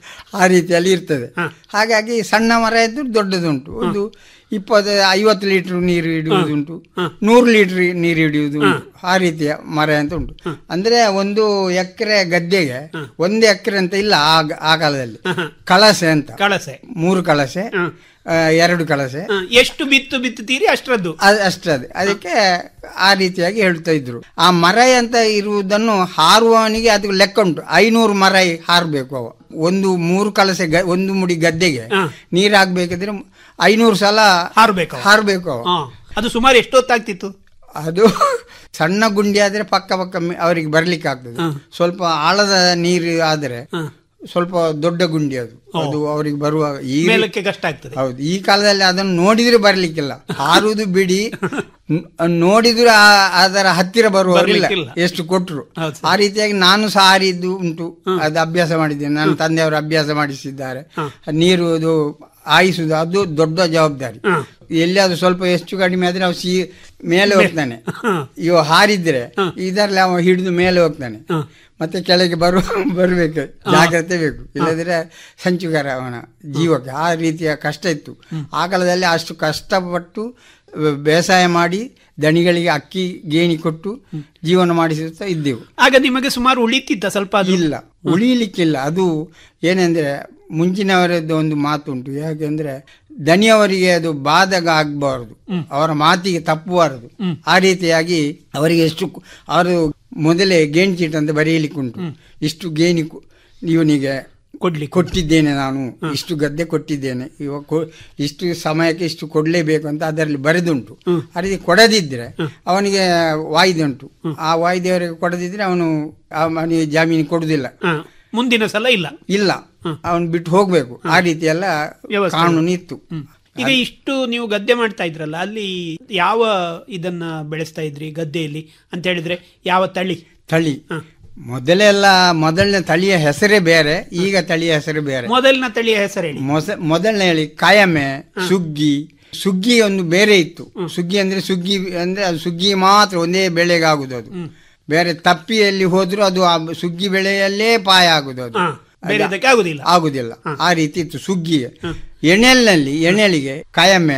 ಆ ರೀತಿಯಲ್ಲಿ ಇರ್ತದೆ ಹಾಗಾಗಿ ಸಣ್ಣ ಮರ ಇದ್ದು ದೊಡ್ಡದುಂಟು ಒಂದು ಇಪ್ಪತ್ತು ಐವತ್ತು ಲೀಟರ್ ನೀರು ಹಿಡಿಯುವುದುಂಟು ನೂರು ಲೀಟರ್ ನೀರು ಹಿಡಿಯುವುದು ಉಂಟು ಆ ರೀತಿಯ ಮರ ಅಂತ ಉಂಟು ಅಂದ್ರೆ ಒಂದು ಎಕರೆ ಗದ್ದೆಗೆ ಒಂದು ಎಕರೆ ಅಂತ ಇಲ್ಲ ಆ ಗ- ಆ ಕಾಲದಲ್ಲಿ ಕಳಸೆ ಅಂತ ಕಳಸೆ ಮೂರು ಕಳಸೆ ಆ, ಎರಡು ಕಳಸೆ ಹಾ, ಎಷ್ಟು ಬಿತ್ತು ಬಿತ್ತುತ್ತೀರಿ ಅಷ್ಟರದ್ದು ಅದ್- ಅಷ್ಟೇ ಅದಕ್ಕೆ ಆ ರೀತಿಯಾಗಿ ಹೇಳ್ತಾ ಇದ್ರು ಆ ಮರ ಅಂತ ಇರುವುದನ್ನು ಹಾರುವವನಿಗೆ ಅದು ಲೆಕ್ಕ ಉಂಟು ಐನೂರು ಮರ ಹಾರಬೇಕು ಅವ ಒಂದು ಮೂರು ಕಳಸೆ ಗ- ಒಂದು ಮುಡಿ ಗದ್ದೆಗೆ ನೀರು ಹಾಕ್ಬೇಕಿದ್ರೆ ಐನೂರು ಸಲ ಹಾರ್ಬೇಕು ಅವ. ಹಾರಬೇಕು ಅವ ಹಾ. ಅದು ಸುಮಾರು ಎಷ್ಟೊತ್ತಾಗ್ತಿತ್ತು ಅದು ಸಣ್ಣ ಗುಂಡಿ ಆದ್ರೆ ಪಕ್ಕ ಪಕ್ಕ ಮಿ- ಅವರಿಗೆ ಬರ್ಲಿಕ್ಕೆ ಆಗ್ತದೆ ಸ್ವಲ್ಪ ಆಳದ ನೀರು ಆದ್ರೆ ಸ್ವಲ್ಪ ದೊಡ್ಡ ಗುಂಡಿ ಅದು ಅದು ಅವರಿಗೆ ಬರುವ ಈ ರೀ- ಮೇಲಕ್ಕೆ ಕಷ್ಟ ಆಗ್ತದೆ ಹೌದು ಈ ಕಾಲದಲ್ಲಿ ಅದನ್ನು ನೋಡಿದ್ರೆ ಬರ್ಲಿಕ್ಕಿಲ್ಲ ಹಾರುವುದು ಬಿಡಿ ನ್- ನೋಡಿದ್ರೆ ಆ- ಅದರ ಹತ್ತಿರ ಬರುವವರಿಲ್ಲ ಬರ್ಲಿಕ್ಕಿಲ್ಲ. ಎಷ್ಟು ಕೊಟ್ರು ಆ ರೀತಿಯಾಗಿ ನಾನು ಸಹ ಹಾರಿದ್ದು ಉಂಟು ಅದು ಅಭ್ಯಾಸ ಮಾಡಿದ್ದೇನೆ ನನ್ನ ತಂದೆಯವರು ಅಭ್ಯಾಸ ಮಾಡಿಸಿದ್ದಾರೆ ನೀರು ಅದು ಆಯಿಸುದು ಅದು ದೊಡ್ಡ ಜವಾಬ್ದಾರಿ ಎಲ್ಲಿಯಾದ್ರೂ ಸ್ವಲ್ಪ ಹೆಚ್ಚು ಕಡಿಮೆ ಆದ್ರೆ ಅವ ಸಿ ಮೇಲೆ ಹೋಗ್ತಾನೆ ಇವ ಹಾರಿದ್ರೆ ಇದರಲ್ಲಿ ಅವ ಹಿಡಿದು ಮೇಲೆ ಹೋಗ್ತಾನೆ ಮತ್ತೆ ಕೆಳಗೆ ಬರುವ ಬರಬೇಕು ಜಾಗ್ರತೆ ಬೇಕು ಇಲ್ಲದ್ರೆ ಸಂಚುಗಾರ ಅವನ ಜೀವಕ್ಕೆ ಆ ರೀತಿಯ ಕಷ್ಟ ಇತ್ತು ಆ ಕಾಲದಲ್ಲಿ ಅಷ್ಟು ಕಷ್ಟಪಟ್ಟು ಅಹ್, ಬೇಸಾಯ ಮಾಡಿ ದಣಿಗಳಿಗೆ ಅಕ್ಕಿ ಗೇಣಿ ಕೊಟ್ಟು ಜೀವನ ಮಾಡಿಸುತ್ತಾ ಇದ್ದೆವು ಆಗ ನಿಮಗೆ ಸುಮಾರು ಉಳಿತಿತ್ತ ಸ್ವಲ್ಪ ಅದು ಇಲ್ಲ ಉಳಿಲಿಕ್ಕಿಲ್ಲ ಅದು ಏನೆಂದ್ರೆ ಮುಂಚಿನವರದ್ದು ಒಂದು ಮಾತುಂಟು ಯಾಕೆಂದ್ರೆ ದಣಿಯವರಿಗೆ ಅದು ಬಾಧಕ ಆಗಬಾರದು ಅವರ ಮಾತಿಗೆ ತಪ್ಪಬಾರದು ಆ ರೀತಿಯಾಗಿ ಅವರಿಗೆ ಎಷ್ಟು ಕು- ಅವರು ಮೊದಲೇ ಗೇಣಿ ಚೀಟ್ ಅಂತ ಬರೆಯಲಿಕ್ಕುಂಟು ಇಷ್ಟು ಗೇಣಿ ಕು- ಇವನಿಗೆ ಕೊಡ್ಲಿಕ್ಕೆ ಕೊಟ್ಟಿದ್ದೇನೆ ನಾನು ಇಷ್ಟು ಗದ್ದೆ ಕೊಟ್ಟಿದ್ದೇನೆ ಇವಾಗ ಕೊ- ಇಷ್ಟು ಸಮಯಕ್ಕೆ ಇಷ್ಟು ಕೊಡ್ಲೇಬೇಕು ಅಂತ ಅದರಲ್ಲಿ ಬರೆದುಂಟು ಆ ರೀತಿ ಕೊಡದಿದ್ರೆ ಅವನಿಗೆ ವಾಯ್ದೆ ಉಂಟು ಆ ವಾಯ್ದೆಯವರಿಗೆ ಕೊಡದಿದ್ರೆ ಅವನು ಅವನಿಗೆ ಜಾಮೀನು ಕೊಡುದಿಲ್ಲ ಹಾ. ಮುಂದಿನ ಸಲ ಇಲ್ಲ ಇಲ್ಲ ಅವನು ಬಿಟ್ಟು ಹೋಗ್ಬೇಕು ಆ ರೀತಿ ಎಲ್ಲ ವ್ಯವಸ್ಥೆ ಕಾನೂನು ಇತ್ತು ಈಗ ಇಷ್ಟು ನೀವು ಗದ್ದೆ ಮಾಡ್ತಾ ಇದ್ರಲ್ಲ ಅಲ್ಲಿ ಯಾವ ಇದನ್ನ ಬೆಳೆಸ್ತಾ ಇದ್ರಿ ಗದ್ದೆಯಲ್ಲಿ ಅಂತ ಹೇಳಿದ್ರೆ ಯಾವ ತಳಿ ತಳಿ ಮೊದಲೆಲ್ಲ ಮೊದಲನೇ ತಳಿಯ ಹೆಸರೇ ಬೇರೆ ಈಗ ತಳಿಯ ಹೆಸರು ಬೇರೆ ಮೊದಲಿನ ತಳಿಯ ಹೆಸರು ಹೇಳಿ ಮೊಸ ಮೊದಲನೇ ಹೇಳಿ ಕಾಯಮೆ ಸುಗ್ಗಿ ಸುಗ್ಗಿ ಒಂದು ಬೇರೆ ಇತ್ತು ಸುಗ್ಗಿ ಅಂದ್ರೆ ಸುಗ್ಗಿ ಅಂದ್ರೆ ಅದು ಸುಗ್ಗಿ ಮಾತ್ರ ಒಂದೇ ಬೆಳೆಗೆ ಆಗುದು ಅದು ಬೇರೆ ತಪ್ಪಿಯಲ್ಲಿ ಹೋದ್ರು ಅದು ಆ ಸುಗ್ಗಿ ಬೆಳೆಯಲ್ಲೇ ಪಾಯ ಆಗುದು ಅದು ಬೇರೆ ಇದಕ್ಕೆ ಆಗುದಿಲ್ಲ ಆಗುದಿಲ್ಲ ಆ ರೀತಿ ಇತ್ತು ಸುಗ್ಗಿಗೆ ಎಣೆಲ್ನಲ್ಲಿ ಎಣೆಲಿಗೆ ಕಾಯಮೆ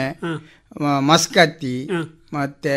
ಮ- ಮಸ್ಕತ್ತಿ ಮತ್ತೆ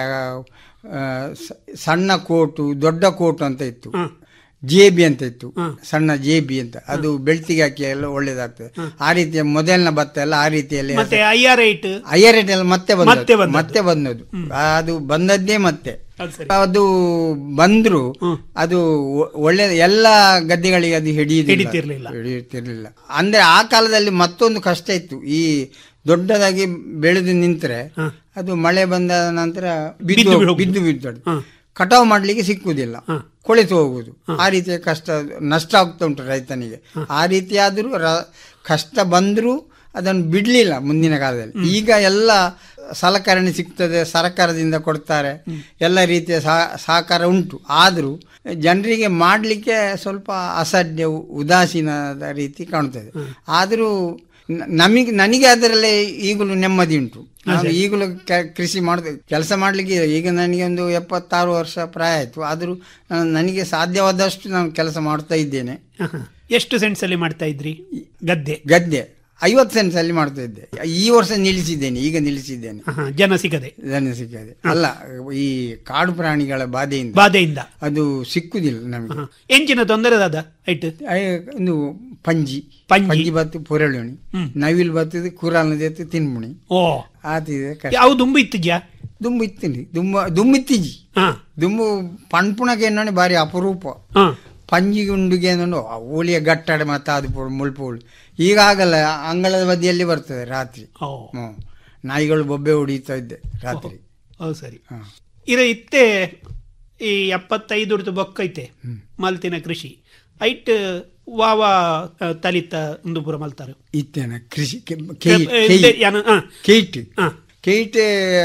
ಆ, ಸ- ಸಣ್ಣ ಕೋಟು ದೊಡ್ಡ ಕೋಟು ಅಂತ ಇತ್ತು ಜೇಬಿ ಅಂತ ಇತ್ತು ಸಣ್ಣ ಜೇಬಿ ಅಂತ ಅದು ಬೆಳ್ತಿಗೆ ಹಾಕಿ ಎಲ್ಲ ಒಳ್ಳೇದಾಗ್ತದೆ ಆ ರೀತಿಯ ಮೊದಲಿನ ಭತ್ತ ಎಲ್ಲ ಆ ರೀತಿಯಲ್ಲಿ ಮತ್ತೆ ಐಆರ್ ಏಟ್ ಐಯರ್ ಎಲ್ಲ ಮತ್ತೆ ಮತ್ತೆ ಬಂದದ್ದು ಬಂದದ್ದು. ಮತ್ತೆ ಬಂದದ್ದು ಅದು ಬಂದದ್ದೇ ಮತ್ತೆ ಅದು ಸರಿ. ಅದು ಬಂದ್ರು ಅದು ಒ- ಒಳ್ಳೆ ಎಲ್ಲ ಗದ್ದೆಗಳಿಗೆ ಅದು ಹಿಡಿಯುದಿಲ್ಲ ಹಿಡಿತಿರ್ಲಿಲ್ಲ. ಹಿಡಿಯುತ್ತಿರ್ಲಿಲ್ಲ ಅಂದ್ರೆ ಆ ಕಾಲದಲ್ಲಿ ಮತ್ತೊಂದು ಕಷ್ಟ ಇತ್ತು ಈ ದೊಡ್ಡದಾಗಿ ಬೆಳೆದು ನಿಂತ್ರೆ ಅದು ಮಳೆ ಬಂದ ನಂತರ ಬಿದ್ದು ಬಿದ್ದು ಹೋಗ್- ಹೋಗುದು. ಬಿದ್ದು ಬಿದ್ದು ಕಟಾವು ಮಾಡ್ಲಿಕ್ಕೆ ಸಿಕ್ಕುದಿಲ್ಲ ಕೊಳೆತು ಹೋಗುದು ಆ ರೀತಿಯ ಕಷ್ಟ ನಷ್ಟ ಆಗ್ತಾ ಉಂಟು ರೈತನಿಗೆ ಆ ರೀತಿ ಆದ್ರೂ ರ- ಕಷ್ಟ ಬಂದ್ರೂ ಅದನ್ನು ಬಿಡ್ಲಿಲ್ಲ ಮುಂದಿನ ಕಾಲದಲ್ಲಿ ಈಗ ಎಲ್ಲ ಸಲಕರಣೆ ಸಿಗ್ತದೆ ಸರ್ಕಾರದಿಂದ ಕೊಡ್ತಾರೆ ಎಲ್ಲ ರೀತಿಯ ಸಹ- ಸಹಕಾರ ಉಂಟು ಆದರೂ ಜನರಿಗೆ ಮಾಡಲಿಕ್ಕೆ ಸ್ವಲ್ಪ ಅಸಡ್ಡೆ ಉ- ಉದಾಸೀನದ ರೀತಿ ಕಾಣ್ತದೆ ಆದರೂ ನ- ನಮಗೆ ನನಗೆ ಅದರಲ್ಲೇ ಈಗಲೂ ನೆಮ್ಮದಿ ಉಂಟು ನಾನು ಈಗಲೂ ಕೆ- ಕೃಷಿ ಮಾಡುದು ಕೆಲಸ ಮಾಡಲಿಕ್ಕೆ ಈಗ ನನಗೆ ಒಂದು ಎಪ್ಪತ್ತಾರು ವರ್ಷ ಪ್ರಾಯ ಆಯಿತು ಆದರೂ ನಾನು ನನಗೆ ಸಾಧ್ಯವಾದಷ್ಟು ನಾನು ಕೆಲಸ ಮಾಡ್ತಾ ಇದ್ದೇನೆ ಎಷ್ಟು ಸೆಂಟ್ಸ್ ಅಲ್ಲಿ ಮಾಡ್ತಾ ಇದ್ರಿ ಗದ್ದೆ ಗದ್ದೆ ಐವತ್ತು ಸೆನ್ಸ್ ಅಲ್ಲಿ ಮಾಡ್ತಾ ಇದ್ದೆ ಈ ವರ್ಷ ನಿಲ್ಲಿಸಿದ್ದೇನೆ ಈಗ ನಿಲ್ಲಿಸಿದ್ದೇನೆ ಆಹಾ, ಜನ ಸಿಗದೆ ಜನ ಸಿಕ್ಕದೆ ಅಲ್ಲ ಈ ಕಾಡು ಪ್ರಾಣಿಗಳ ಬಾಧೆಯಿಂದ ಬಾಧೆಯಿಂದ ಅದು ಸಿಕ್ಕುದಿಲ್ಲ ನಮಗೆ ಎಂಚಿನ ತೊಂದರೆ ಅದ ಐಟ್ ಒಂದು ಪಂಜಿ ಪಂಜಿ ಬತ್ತು ಪೊರಳುಣಿ ನವಿಲ್ ಬತ್ತದು ಕುರಾಲ್ನದೆತ್ತು ತಿನ್ಮುಣಿ ಓ ಆತಿದೆ ಕಷ್ಟ. ಯಾವ ದುಂಬು ಇತ್ತಿದ್ಯಾ ದುಂಬು ಇತ್ತಿನಿ ದುಂಬ ದುಮ್ಮಿತ್ತಿಜಿ ದುಂಬು ಪಣ್ಪುಣಕ್ಕೆ ಏನೋ ಬಾರಿ ಅಪರೂಪ ಪಂಜಿ ಗುಂಡುಗೆ ಏನೋ ಓಳಿಯ ಗಟ್ಟಡೆ ಮತ್ತೆ ಅದು ಪುಡು ಮುಳ್ಪುಳು ಈಗ ಆಗಲ್ಲ ಅಂಗಳದ ಬದಿಯಲ್ಲಿ ಬರ್ತದೆ ರಾತ್ರಿ ಹ್ಮ್. ನಾಯಿಗಳು ಬೊಬ್ಬೆ ಹೊಡಿತಾ ಇದ್ದೆ ರಾತ್ರಿ ಹೌದು ಸರಿ ಇರ ಇತ್ತೆ ಈ ಎಪ್ಪತ್ತೈದು ಹಿಡಿದು ಬೊಕ್ಕೈತೆ ಮಲ್ತಿನ ಕೃಷಿ ಐಟ್ ವಾವ ಆ, ತಲಿತ ಒಂದು ಪುರ ಮಲ್ತಾರೆ ಇತ್ತೇನ ಕೃಷಿ ಕೆ- ಕೆ- ಕೇಟ್- ಇದೆ, ಕೇಟ್- ಯಾನ- ಆ. ಕೇಟ್ ಕೇಟ್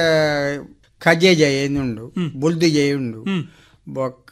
ಕಜೆ ಜಯ ಉಂಡು ಬುಲ್ದು ಜಯ ಉಂಡು ಬೊಕ್ಕ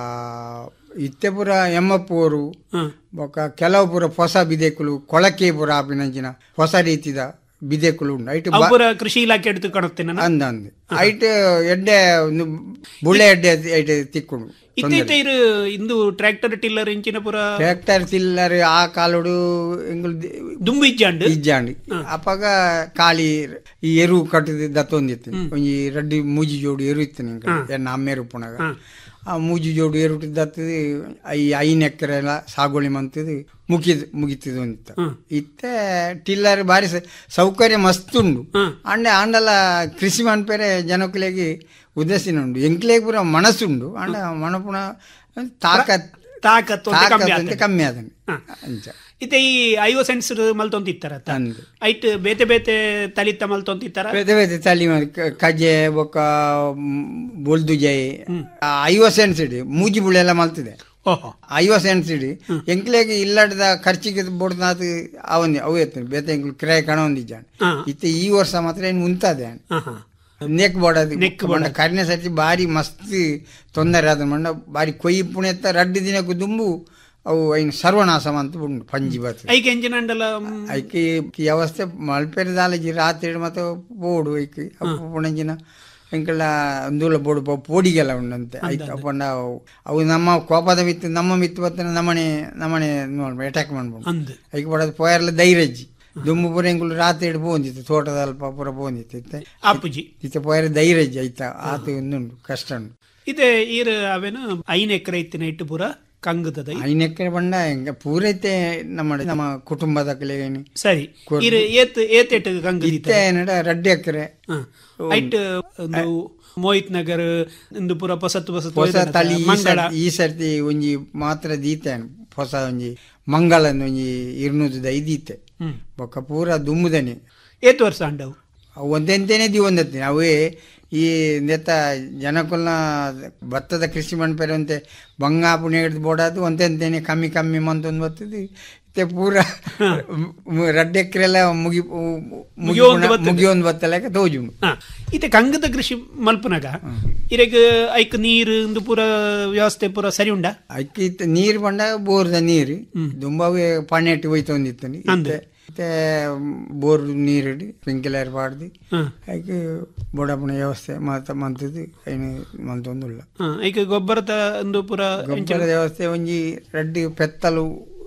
ಇತ್ತೆ ಪುರ ಎಮ್ಮಪ್ಪೂರು ಬೊಕ್ಕ ಕೆಲವು ಪುರ ಹೊಸ ಬಿದೆಕುಲು ಕೊಳಕೆ ಪುರ ಆಪಿನಂಚಿನ ಹೊಸ ರೀತಿದ ಬಿದೆಕುಲು ಉಂಡು ಐಟ್ ಅವು ಪುರ ಕೃಷಿ ಇಲಾಖೆ ಹಿಡಿದು ಕಾಣುತ್ತೆ ನಾನು ಅಂದ ಅಂದ್ ಐಟ್ ಎಡ್ಡೆ ಒಂದು ಬುಳ್ಳೆ ಎಡ್ಡೆ ಐಟ್ ತಿಕ್ಕೊಂಡು ಇತ್ತೈತೆ ಇರು ಇಂದು ಟ್ರ್ಯಾಕ್ಟರ್ ಟಿಲ್ಲರ್ ಇಂಚಿನ ಪುರ ಟ್ರ್ಯಾಕ್ಟರ್ ತಿಲ್ಲರ್ ಆ ಕಾಲುಡು ಎಂಗುಲ್ ದುಂಬು ಇಜ್ಜಾಂಡು ಇಜ್ಜಾಂಡಿ ಅಪ್ಪಾಗ ಕಾಳಿ ಈ ಎರು ಕಟ್ಟಿದ ದತ್ತೊಂದಿತ್ತು ಒಂಜಿ ರಡ್ಡಿ ಮೂಜಿ ಜೋಡು ಎರು ಇತ್ತು ನಿಂಗೆ ಎನ್ನ ಅಮ್ಮೇರು ಪುಣಗ ಆ ಮೂಜಿ ಜೋಡು ಎರು ದತ್ತದ ಐ ಐನ್ ಎಕರೆ ಎಲ್ಲ ಸಾಗುವಳಿ ಮಂತದು ಮುಗಿದ್ ಮುಗಿತದ ಒಂದಿತ್ತ ಇತ್ತೆ ಟಿಲ್ಲರ್ ಬಾರಿ ಸ- ಸೌಕರ್ಯ ಮಸ್ತ್ ಉಂಡು ಅಂಡೆ ಆಂಡಲ ಕೃಷಿ ಮನ್ಪೇರೆ ಜನಕುಲೆಗೆ ಉದ್ದೇಶನ ಉಂಡು ಎಂಕ್ಲೆಗ್ ಪೂರ ಮನಸ್ಸುಂಡು ಅಂಡ ಮನಪುಣ ತಾಕತ್ ತಾಕತ್ತು ಅಂತ ಕಮ್ಮಿ ತಾಕತ್ ಆತದೆ. ಅಂತ ಕಮ್ಮಿ ಆದನೆ ಅಂಚ ಇತ್ತೆ ಈ ಐವ ಸೆಂಟ್ಸ್ ಮಲ್ತೊಂತಿತ್ತಾರ ಅಂದ್. ಐಟ್ ಬೇತೆ ಬೇತೆ ತಲಿತ ಮಲ್ತೊಂತಿತ್ತಾರ ಬೇತೆ ಬೇತೆ ತಲಿ ಮ- ಕ- ಕಜೆ ಬೊಕ್ಕ ಬೊಲ್ದು ಜೈ ಐವ ಸೆನ್ಸ್ ಇಡಿ ಮೂಜಿ ಬುಳೆಲ್ಲ ಮಲ್ತಿದೆ ಓಹೋ ಐವ ಸೆನ್ಸ್ ಇಡಿ ಎಂಕ್ಲೆಗೆ ಇಲ್ಲಡ್ದ ಖರ್ಚಿಗೆ ಬೋಡ್ನಾತ್ ಅವನ್ ಅವು ಎತ್ತ ಬೇತೆ ಎಂಕ್ಲು ಕಿರಾಯ ಕಣ ಒಂದಿದ್ದಾನೆ ಹಾ. ಇತ್ತೆ ಈ ವರ್ಷ ಮಾತ್ರ ಏನು ಉಂತದೆ ಆಹಾ. ನೆಕ್ ಬೋಡದು ನೆಕ್ ಮಂಡ ಕರಿನೆ ಸರ್ತಿ ಬಾರಿ ಮಸ್ತ್ ತೊಂದರೆ ಆದ ಮಂಡ ಬಾರಿ ಕೊಯ್ಯಿ ಪುಣೆತ್ತ ರಡ್ಡು ದಿನಕ್ಕೂ ದುಂಬು ಅವು ಐನ್ ಸರ್ವನಾಶ ಅಂತ ಉಂಡು ಪಂಜಿ ಬತ್ತು ಐಕೆ ಎಂಜಿನ ಅಂಡಲ ಐಕಿ ಈ ಅವಸ್ಥೆ ಮಲ್ಪೆರೆ ದಾಲಜಿ ರಾತ್ರಿ ಮತ್ತೆ ಬೋಡು ಐಕಿ ಅಪ್ಪು ಪುಣಂಜಿನ ಎಂಕಲ್ಲ ಅಂದೂಲ ಬೋಡು ಪೋ- ಪೋಡಿಗೆಲ್ಲ ಉಂಡಂತೆ ಆಯ್ತು ಅಪ್ಪಂಡ ಅವು ಅವು ನಮ್ಮ ಕೋಪದ ಮಿತ್ತು ನಮ್ಮ ಮಿತ್ತು ಬತ್ತನ ನಮ್ಮನೆ ನಮ್ಮನೆ ನೋಡ್ಬ ಅಟ್ಯಾಕ್ ಮಾಡ್ಬೋದು ಅಂದ್ ಐಕ್ ಬಡದು ಪೋಯರ್ಲ ಧೈರ್ಯಜ್ಜಿ ದುಮ್ಮು ಪುರ ಎಂಕುಲು ರಾತ್ರಿ ಇಡು ಪೋಂದಿತ್ತು ತೋಟದ ಅಲ್ಪ ಪುರ ಪೋಂದಿತ್ತು ಇತ್ತೆ ಅಪ್ಪುಜಿ ಇತ್ತೆ ಪೋಯರ್ ಧೈರ್ಯಜ್ಜಿ ಆಯ್ತಾ ಆತು ಒಂದುಂಡು ಕಷ್ಟ ಉಂಟು ಇದೆ ಈರ್ ಅವೇನು ಐನ್ ಎಕರೆ ಇತ್ತಿನ ಇಟ್ಟು ಪೂರ ಕಂಗದದ ಐನೆಕ್ಕರೆ ಬಂಡ ಹೆಂಗ ಪೂರೈತೆ ನಮ್ಮ ನಮ್ಮ ಕುಟುಂಬದ ಕಲೆಗೇನಿ ಸರಿ ಕೊರ್ದು. ಇರ್ ಏತ್ ಏತ್ ಎಟ್ ಕಂಗದಿತ್ತ ಇತ್ತೆ ನಡ ರಡ್ಡಿ ಎಕರೆ ಐಟ್ ಒಂದು ಮೋಹಿತ್ ನಗರ್ ಇಂದು ಪೂರ ಪೊಸತ್ ಪೊಸತ್ ಹೊಸ ಒಯ್ದನತ. ತಳಿ ಈ ಮಂಗಳ ಸರ್- ಈ ಸರ್ತಿ ಒಂಜಿ ಮಾತ್ರ ದೀತೆನ್ ಹೊಸ ಒಂಜಿ ಮಂಗಳನ್ ಒಂಜಿ ಇರ್ನೂದ ಐದೀತೆ ಹ್ಮ್. ಬೊಕ್ಕ ಪೂರ ದುಮ್ಮುದನೆ ಏತ್ ವರ್ಷ ಅಂಡವು ಅವು ಒಂದೆಂತೇನೆ ದಿ ಒಂದತ್ತೀನಿ ಅವೇ ಈ ನೆತ್ತ ಜನಕುಲ್ನ ಭತ್ತದ ಕೃಷಿ ಮಣ್ಪೆರಂತೆ ಬಂಗಾಪುಣೆ ಹಿಡಿದು ಬೋಡಾದು ಒಂದೆಂತೇನೆ ಕಮ್ಮಿ ಕಮ್ಮಿ ಮಂತೊಂದು ಬರ್ತದೆ ಇತ್ತೆ ಪೂರ ಮ್- ರಡ್ಡ್ ಎಕರೆಲ್ಲ ಮುಗಿ ಮುಗಿಯೋಂದು ಬರ್ತದೆ. ಮುಗಿಯೊಂದು ಬತ್ತಲೆಕ್ಕ ತೋಜುಂಡು ಹಾ ಇತ್ತೆ ಕಂಗದ ಕೃಷಿ ಮಲ್ಪನಾಗ ಇರೆಗ್ ಐಕ್ ನೀರು ಇಂದು ಪೂರ ವ್ಯವಸ್ಥೆ ಪೂರ ಸರಿ ಉಂಡ ಅಕ್ಕಿ ಇತ್ತ ನೀರು ಬಂಡ ಬೋರ್ದ ನೀರು ದುಂಬವೇ ಪಣೆಟ್ಟು ಹೋಯ್ತೊಂದಿತ್ತು ಅಂದೆ. ಮತ್ತೆ ಬೋರ್ ನೀರು ಸ್ಪ್ರಿಂಕ್ಲರ್ ಪಾಡ್ದು ಅದಕ್ಕೆ ಬೊಡಪುಣ ವ್ಯವಸ್ಥೆ ಮಾತ ಮಂತದ್ದು ಏನು ಮಂತೊಂದುಲ್ಲ ಹಾ ಐಕ್ ಗೊಬ್ಬರದ ಇಂದು ಪೂರ ಗೊಬ್ಬರ ವ್ಯವಸ್ಥೆ ಒಂಜಿ ರಡ್ಡಿ ಪೆತ್ತಲು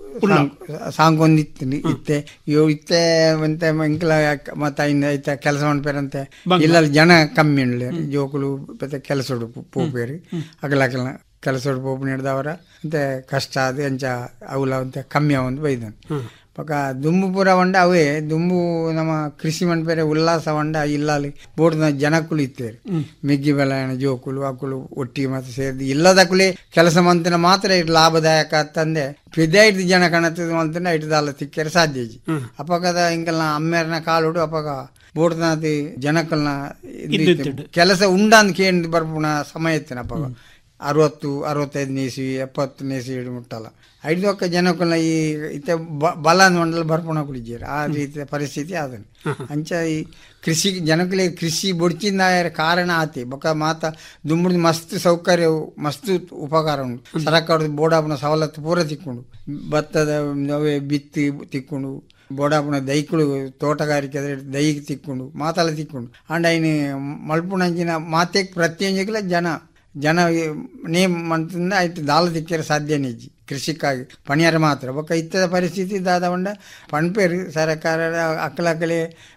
ಸಾಂಗೊಂದಿತ್ತು ಇತ್ತೆ ಇವು ಇತ್ತೆ ಮತ್ತೆ ಇಂಕಲ ಮತ್ತ ಇನ್ನು ಐತ ಕೆಲಸ ಮಾಡ್ಪೇರಂತೆ ಇಲ್ಲ ಜನ ಕಮ್ಮಿ ಉಂಡ್ಲೆ ಜೋಕುಲು ಮತ್ತೆ ಕೆಲಸ ಪೋಪೇರಿ ಅಗಲಕಲ ಕೆಲಸ ಪೋಪು ಹಿಡ್ದವರ ಮತ್ತೆ ಕಷ್ಟ ಅದು ಎಂಚ ಅವಲ ಅಂತ ಕಮ್ಮಿ ಅವಂದು ಬೈದನ್ ಪಕ್ಕ ದುಂಬು ಪೂರ ಒಂಡ ಅವೇ ದುಂಬು ನಮ್ಮ ಕೃಷಿ ಮಣ್ಪೇರೆ ಉಲ್ಲಾಸ ಒಂಡ ಇಲ್ಲಲ್ಲಿ ಬೋಡ್ದ ಜನಕ್ಕುಲು ಇತ್ತೇರಿ ಮೆಗ್ಗಿ ಬೆಳೆಯಣ ಜೋಕುಲು ಅಕುಲು ಒಟ್ಟಿಗೆ ಮತ್ತೆ ಸೇರಿದು ಇಲ್ಲದಕ್ಕುಲೆ ಕೆಲಸ ಮಂತನ ಮಾತ್ರ ಇಟ್ಟು ಲಾಭದಾಯಕ ಅಂತಂದೆ ಪಿದಾಯ್ತು ಜನ ಕಣತದ ಮಂತನ ಇಟ್ಟು ದಾಲ ತಿಕ್ಕರೆ ಸಾಧ್ಯ ಇಜ್ಜಿ ಅಪಕದ ಇಂಕಲ್ನ ಅಮ್ಮೇರ್ನ ಕಾಲುಡು ಅಪಗ ಬೋಡ್ದನದು ಜನಕ್ಕಲ್ನ ಇದ್ದಿದ್ದು. ಕೆಲಸ ಉಂಡ ಅಂತ ಕೇಳಿ ಬರ್ಪುಣ ಸಮಯ ಇತ್ತನ ಅಪಗ ಅರವತ್ತು ಅರವತ್ತೈದನೇ ಇಸ್ವಿ ಎಪ್ಪತ್ತನೇ ಇಸ್ವಿ ಹಿಡಿದು ಮುಟ್ಟಲ್ಲ ಐದೊಕ್ಕ ಜನಕ್ಕಲ್ಲ ಈ ಇತ್ತೆ ಬ- ಬಲ ಮಂಡಲ ಬರ್ಪಣ ಕುಡಿಜೀರ ಆ ರೀತಿಯ ಪರಿಸ್ಥಿತಿ ಅದನ್ನು ಅಂಚ ಈ ಕೃಷಿ ಜನಗಳಿಗೆ ಕೃಷಿ ಬುಡ್ಚಿಂದ ಕಾರಣ ಆತಿ ಬೊಕ ಮಾತ ದುಂಬುಡ್ ಮಸ್ತ್ ಸೌಕರ್ಯ ಮಸ್ತ್ ಉಪಕಾರ ಉಂಟು ಸರ್ಕಾರದ ಬೋಡಾಪನ ಸವಲತ್ತು ಪೂರ ತಿಕ್ಕೊಂಡು ಭತ್ತದ ನವೆ ಬಿತ್ತಿ ತಿಕ್ಕೊಂಡು ಬೋಡಾಪುನ ದೈಕುಳು ತೋಟಗಾರಿಕೆ ದೈಗೆ ತಿಕ್ಕೊಂಡು ಮಾತಾಲ ತಿಕ್ಕೊಂಡು ಅಂಡ ಐನು ಮಲ್ಪುಣಂಚಿನ ಮಾತೆಗ್ ಪ್ರತಿಯೊಂದಿಗೆಲ್ಲ ಜನ ಜನ ನೇಮ್ ಮಂತಂದ ಆಯ್ತು ದಾಲ ತಿಕ್ಕರೆ ಸಾಧ್ಯನೇ ಇಜ್ಜಿ ಕೃಷಿಕ್ಕಾಗಿ ಪಣಿಯರ ಮಾತ್ರ ಬೊಕ್ಕ ಇತ್ತದ ಪರಿಸ್ಥಿತಿ ದಾದ ಉಂಡ ಪಣ್ಪೇರು ಸರ್ಕಾರ ಅಕ್ಕಲಕ್ಕಲೆ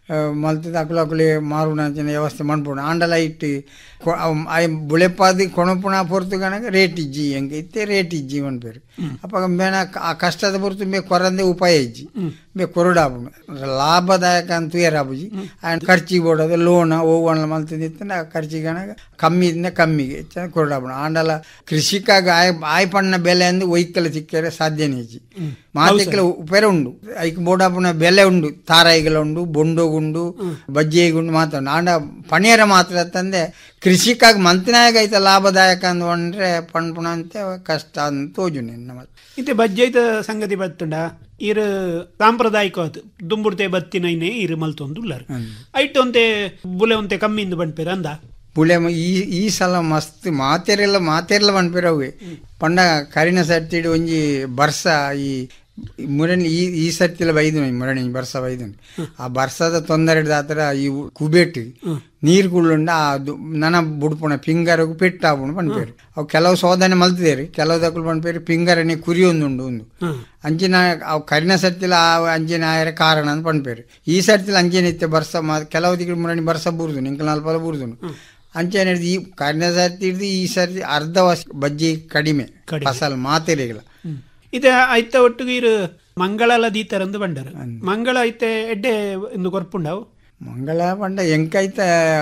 ಮಲ್ತದ ಅಕ್ಕಲಕ್ಕಲೆ ಮಾರುಣಂಚಿನ ವ್ಯವಸ್ಥೆ ಮಣ್ಪುಣ ಆಂಡಲ ಇಟ್ಟು ಕೊ- ಅವ್ ಆಯ್ ಬುಳೆಪಾದಿ ಕೊಣಪುಣ ಪೊರ್ತು ಗಣಗ ರೇಟ್ ಇಜ್ಜಿ ಹೆಂಗೆ ಇತ್ತೆ ರೇಟ್ ಇಜ್ಜಿ ಮನ್ಪೇರು ಅಪ್ಪ ಬೇಣ ಆ ಕಷ್ಟದ ಪೊರ್ತು ಬೇ ಕೊರಂದೆ ಉಪಾಯ ಇಜ್ಜಿ ಬೇ ಕೊರಡಾಪುಣ ಲಾಭದಾಯಕ ಅಂತ ಏರಾಬುಜಿ ಆ್ಯಂಡ್ ಖರ್ಚಿಗೆ ಬೋಡೋದು ಲೋನ ಓವಣ್ಣ ಮಲ್ತಿದ್ದ ಖರ್ಚಿಗೆ ಗಣಗ ಕಮ್ಮಿ ಇದ್ದ ಕಮ್ಮಿಗೆ ಚೆನ್ನಾಗಿ ಕೊರಡಾಪುಣ ಆಂಡಲ ಕೃಷಿಕಾಗ ಆಯ್ ಆಯ್ ಪಣ್ಣ ಬೆಲೆ ಅಂದು ಒಯ್ಕಲ ಸಿಕ್ಕರೆ ಸಾಧ್ಯನೇ ಇಜ್ಜಿ ಮಾತಿಕ್ಕಲ ಉಪೇರ ಉಂಡು ಐಕ್ ಬೋಡಾಪುನ ಬೆಲೆ ಉಂಡು ತಾರಾಯಿಗಳ ಉಂಡು ಬೊಂಡೋಗುಂಡು ಬಜ್ಜಿಗುಂಡು ಮಾತಾಡು ಆಂಡ ಪಣಿಯರ ಮಾತ್ರ ತಂದೆ ಕೃಷಿಕಾಗ ಮಂತ್ನಾಗ ಐತ ಲಾಭದಾಯಕ ಅಂದ್ಕೊಂಡ್ರೆ ಪಣ್ಪುಣ ಅಂತ ಕಷ್ಟ ಅಂತ ತೋಜು ನಿನ್ನ ಮತ್ತೆ ಇತ್ತೆ ಬಜ್ಜೈತ ಸಂಗತಿ ಬತ್ತುಂಡ ಇರು ಸಾಂಪ್ರದಾಯಿಕವಾದ ದುಂಬುಡ್ತೆ ಬತ್ತಿನೈನೆ ಇರು ಮಲ್ತೊಂದುಲ್ಲರ್ ಐಟ್ ಒಂತೆ ಬುಲೆ ಒಂತೆ ಕಮ್ಮಿಂದು ಬಣ್ಪೇರ ಅಂದ ಪುಳೆ ಈ ಈ ಸಲ ಮಸ್ತ್ ಮಾತೆರೆಲ್ಲ ಮಾತೆರೆಲ್ಲ ಪನ್ಪೇರವೆ ಪಂಡ ಕರಿನ ಸರ್ತಿಡ್ ಒಂಜಿ ಬರ್ಸ ಈ ಮುರಣಿ ಈ ಈ ಸರ್ತಿಲ ಬೈದು ಮುರಣಿ ಬರ್ಸ ಬೈದು ಆ ಬರ್ಸದ ತೊಂದರೆ ಆತರ ಈ ಕುಬೇಟ್ ನೀರು ಕುಳ್ಳುಂಡ ಆ ದು- ನನ ಬುಡ್ಪುಣ ಪಿಂಗರಗು ಪೆಟ್ಟಾಪುಣ ಪನ್ಪೇರು ಅವು ಕೆಲವು ಸೋದನೆ ಮಲ್ತಿದೇರಿ ಕೆಲವು ದಕ್ಕಲು ಪನ್ಪೇರು ಪಿಂಗರನೆ ಕುರಿ ಒಂದುಂಡು ಒಂದು ಅಂಚಿನ ಅವು ಕರಿನ ಸರ್ತಿಲ ಆ ಅಂಚಿನ ಆಯರ ಕಾರಣ ಅಂತ ಪನ್ಪೇರು ಈ ಸರ್ತಿಲ ಅಂಚಿನ ಇತ್ತೆ ಬರ್ಸ ಮಾ ಕೆಲವು ದಿಕ್ಕಳು ಮುರಣಿ ಬರ್ಸ ಬುರ್ದು ನಿಂಕಲ್ ನಾಲ್ಪಲ ಬುರ್ದುನು ಅಂಚೆನ ಹಿಡ್ದು ಈ ಕರಿನ ಸರ್ತಿ ಹಿಡ್ದು ಈ ಸರ್ತಿ ಅರ್ಧ ವರ್ಷ ಬಜ್ಜಿ ಕಡಿಮೆ ಫಸಲ್ ಮಾತೆರೆಗಳ ಇತ್ತೆ ಐತ ಒಟ್ಟಿಗೆ ಇರು ಮಂಗಳಲ ದೀತರಂದು ಬಂಡರು ಮಂಗಳ ಐತೆ ಎಡ್ಡೆ ಇಂದು ಕೊರ್ಪುಂಡವು ಮಂಗಳ ಪಂಡ ಎಂಕೈತ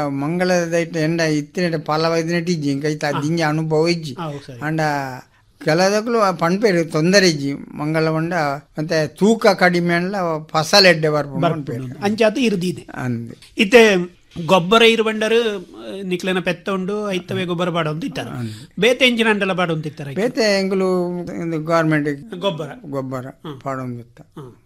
ಮಂಗಳದ ಐಟ ಎಂಡ ಇತ್ತಿನ ಪಾಲವೈದಿನ ಇಜ್ಜಿ ಎಂಕೈತ ದಿಂಜ ಅನುಭವ ಇಜ್ಜಿ ಅವು ಸರಿ ಅಂಡ ಕೆಲದಕ್ಕೂ ಪಣ್ಪೇರು ತೊಂದರೆ ಇಜ್ಜಿ ಮಂಗಳ ಪಂಡ ಮತ್ತೆ ತೂಕ ಕಡಿಮೆ ಅಂಡ್ಲ ಫಸಲ್ ಎಡ್ಡೆ ಬರ್ಪುಂಡು ಪನ್ಪೇರು ಅಂಚಾತು ಇರುದಿದೆ ಅಂದೆ ಇತ್ತೆ ಗೊಬ್ಬರ ಇರು ಬಂಡರು ನಿಕ್ಲೆನ ಪೆತ್ತ ಉಂಡು ಐತವೇ ಗೊಬ್ಬರ ಬಾಡ ಅಂತ ಇತ್ತಾರೆ ಬೇತೆ ಎಂಜಿನ ಅಂಡಲ ಬಾಡ ಅಂತ ಇತ್ತಾರೆ ಬೇತೆ ಎಂಗುಲು ಗೌರ್ಮೆಂಟ್ ಗೊಬ್ಬರ ಗೊಬ್ಬರ ಪಾಡೊಂದು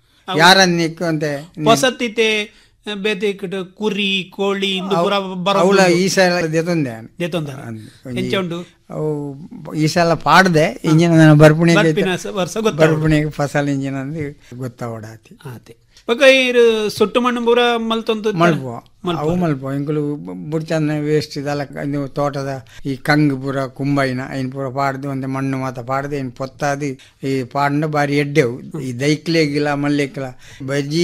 ಯಾರನ್ನ ನಿಕ್ಕು ಅಂತೆ ಹೊಸತ್ತಿತ್ತೆ ಬೇತೆ ಇಕ್ಕಟ್ಟು ಕುರಿ ಕೋಳಿ ಇಂದು ಪೂರ ಬರೋ ಅವಳ ಈ ಸಲ ದೆತೊಂದೆ ದೇತೊಂದಾರ ಎಂಚ ಉಂಡು ಅವು ಈ ಸಲ ಪಾಡ್ದೆ ಇಂಜಿನ ನನ್ನ ಬರ್ಪುಣಿ ಬರ್ಪಿನ ಸ- ವರ್ಷ ಗೊತ್ತಾಗ್ತದೆ. ಬರ್ಪುಣಿಗೆ ಫಸಲ್ ಇಂಜಿನ ಅಂದು ಗೊತ್ತಾವಡಾತಿ ಆತೆ ಬೊಕ ಇರು ಸೊಟ್ಟು ಮಣ್ಣು ಪೂರ ಮಲ್ತೊಂದು ಮಲ್ಪುವ ಅವು ಮಲ್ಪುವ ಇಂಕುಲು ಬುಡ್ಚಂದ ವೇಸ್ಟ್ ಇದಲ್ಲ ಇದು ತೋಟದ ಈ ಕಂಗ್ ಪೂರ ಕುಂಬೈನ ಐನ್ ಪೂರ ಪಾಡ್ದು ಒಂದೆ ಮಣ್ಣು ಮಾತ ಪಾಡ್ದು ಇನ್ ಪೊತ್ತಾದಿ ಈ ಪಾಡ್ನ ಬಾರಿ ಎಡ್ಡೆವು ಈ ದೈಕ್ಲೆಗಿಲ್ಲ ಮಲ್ಲೆಕ್ಕಿಲ್ಲ ಬಜ್ಜಿ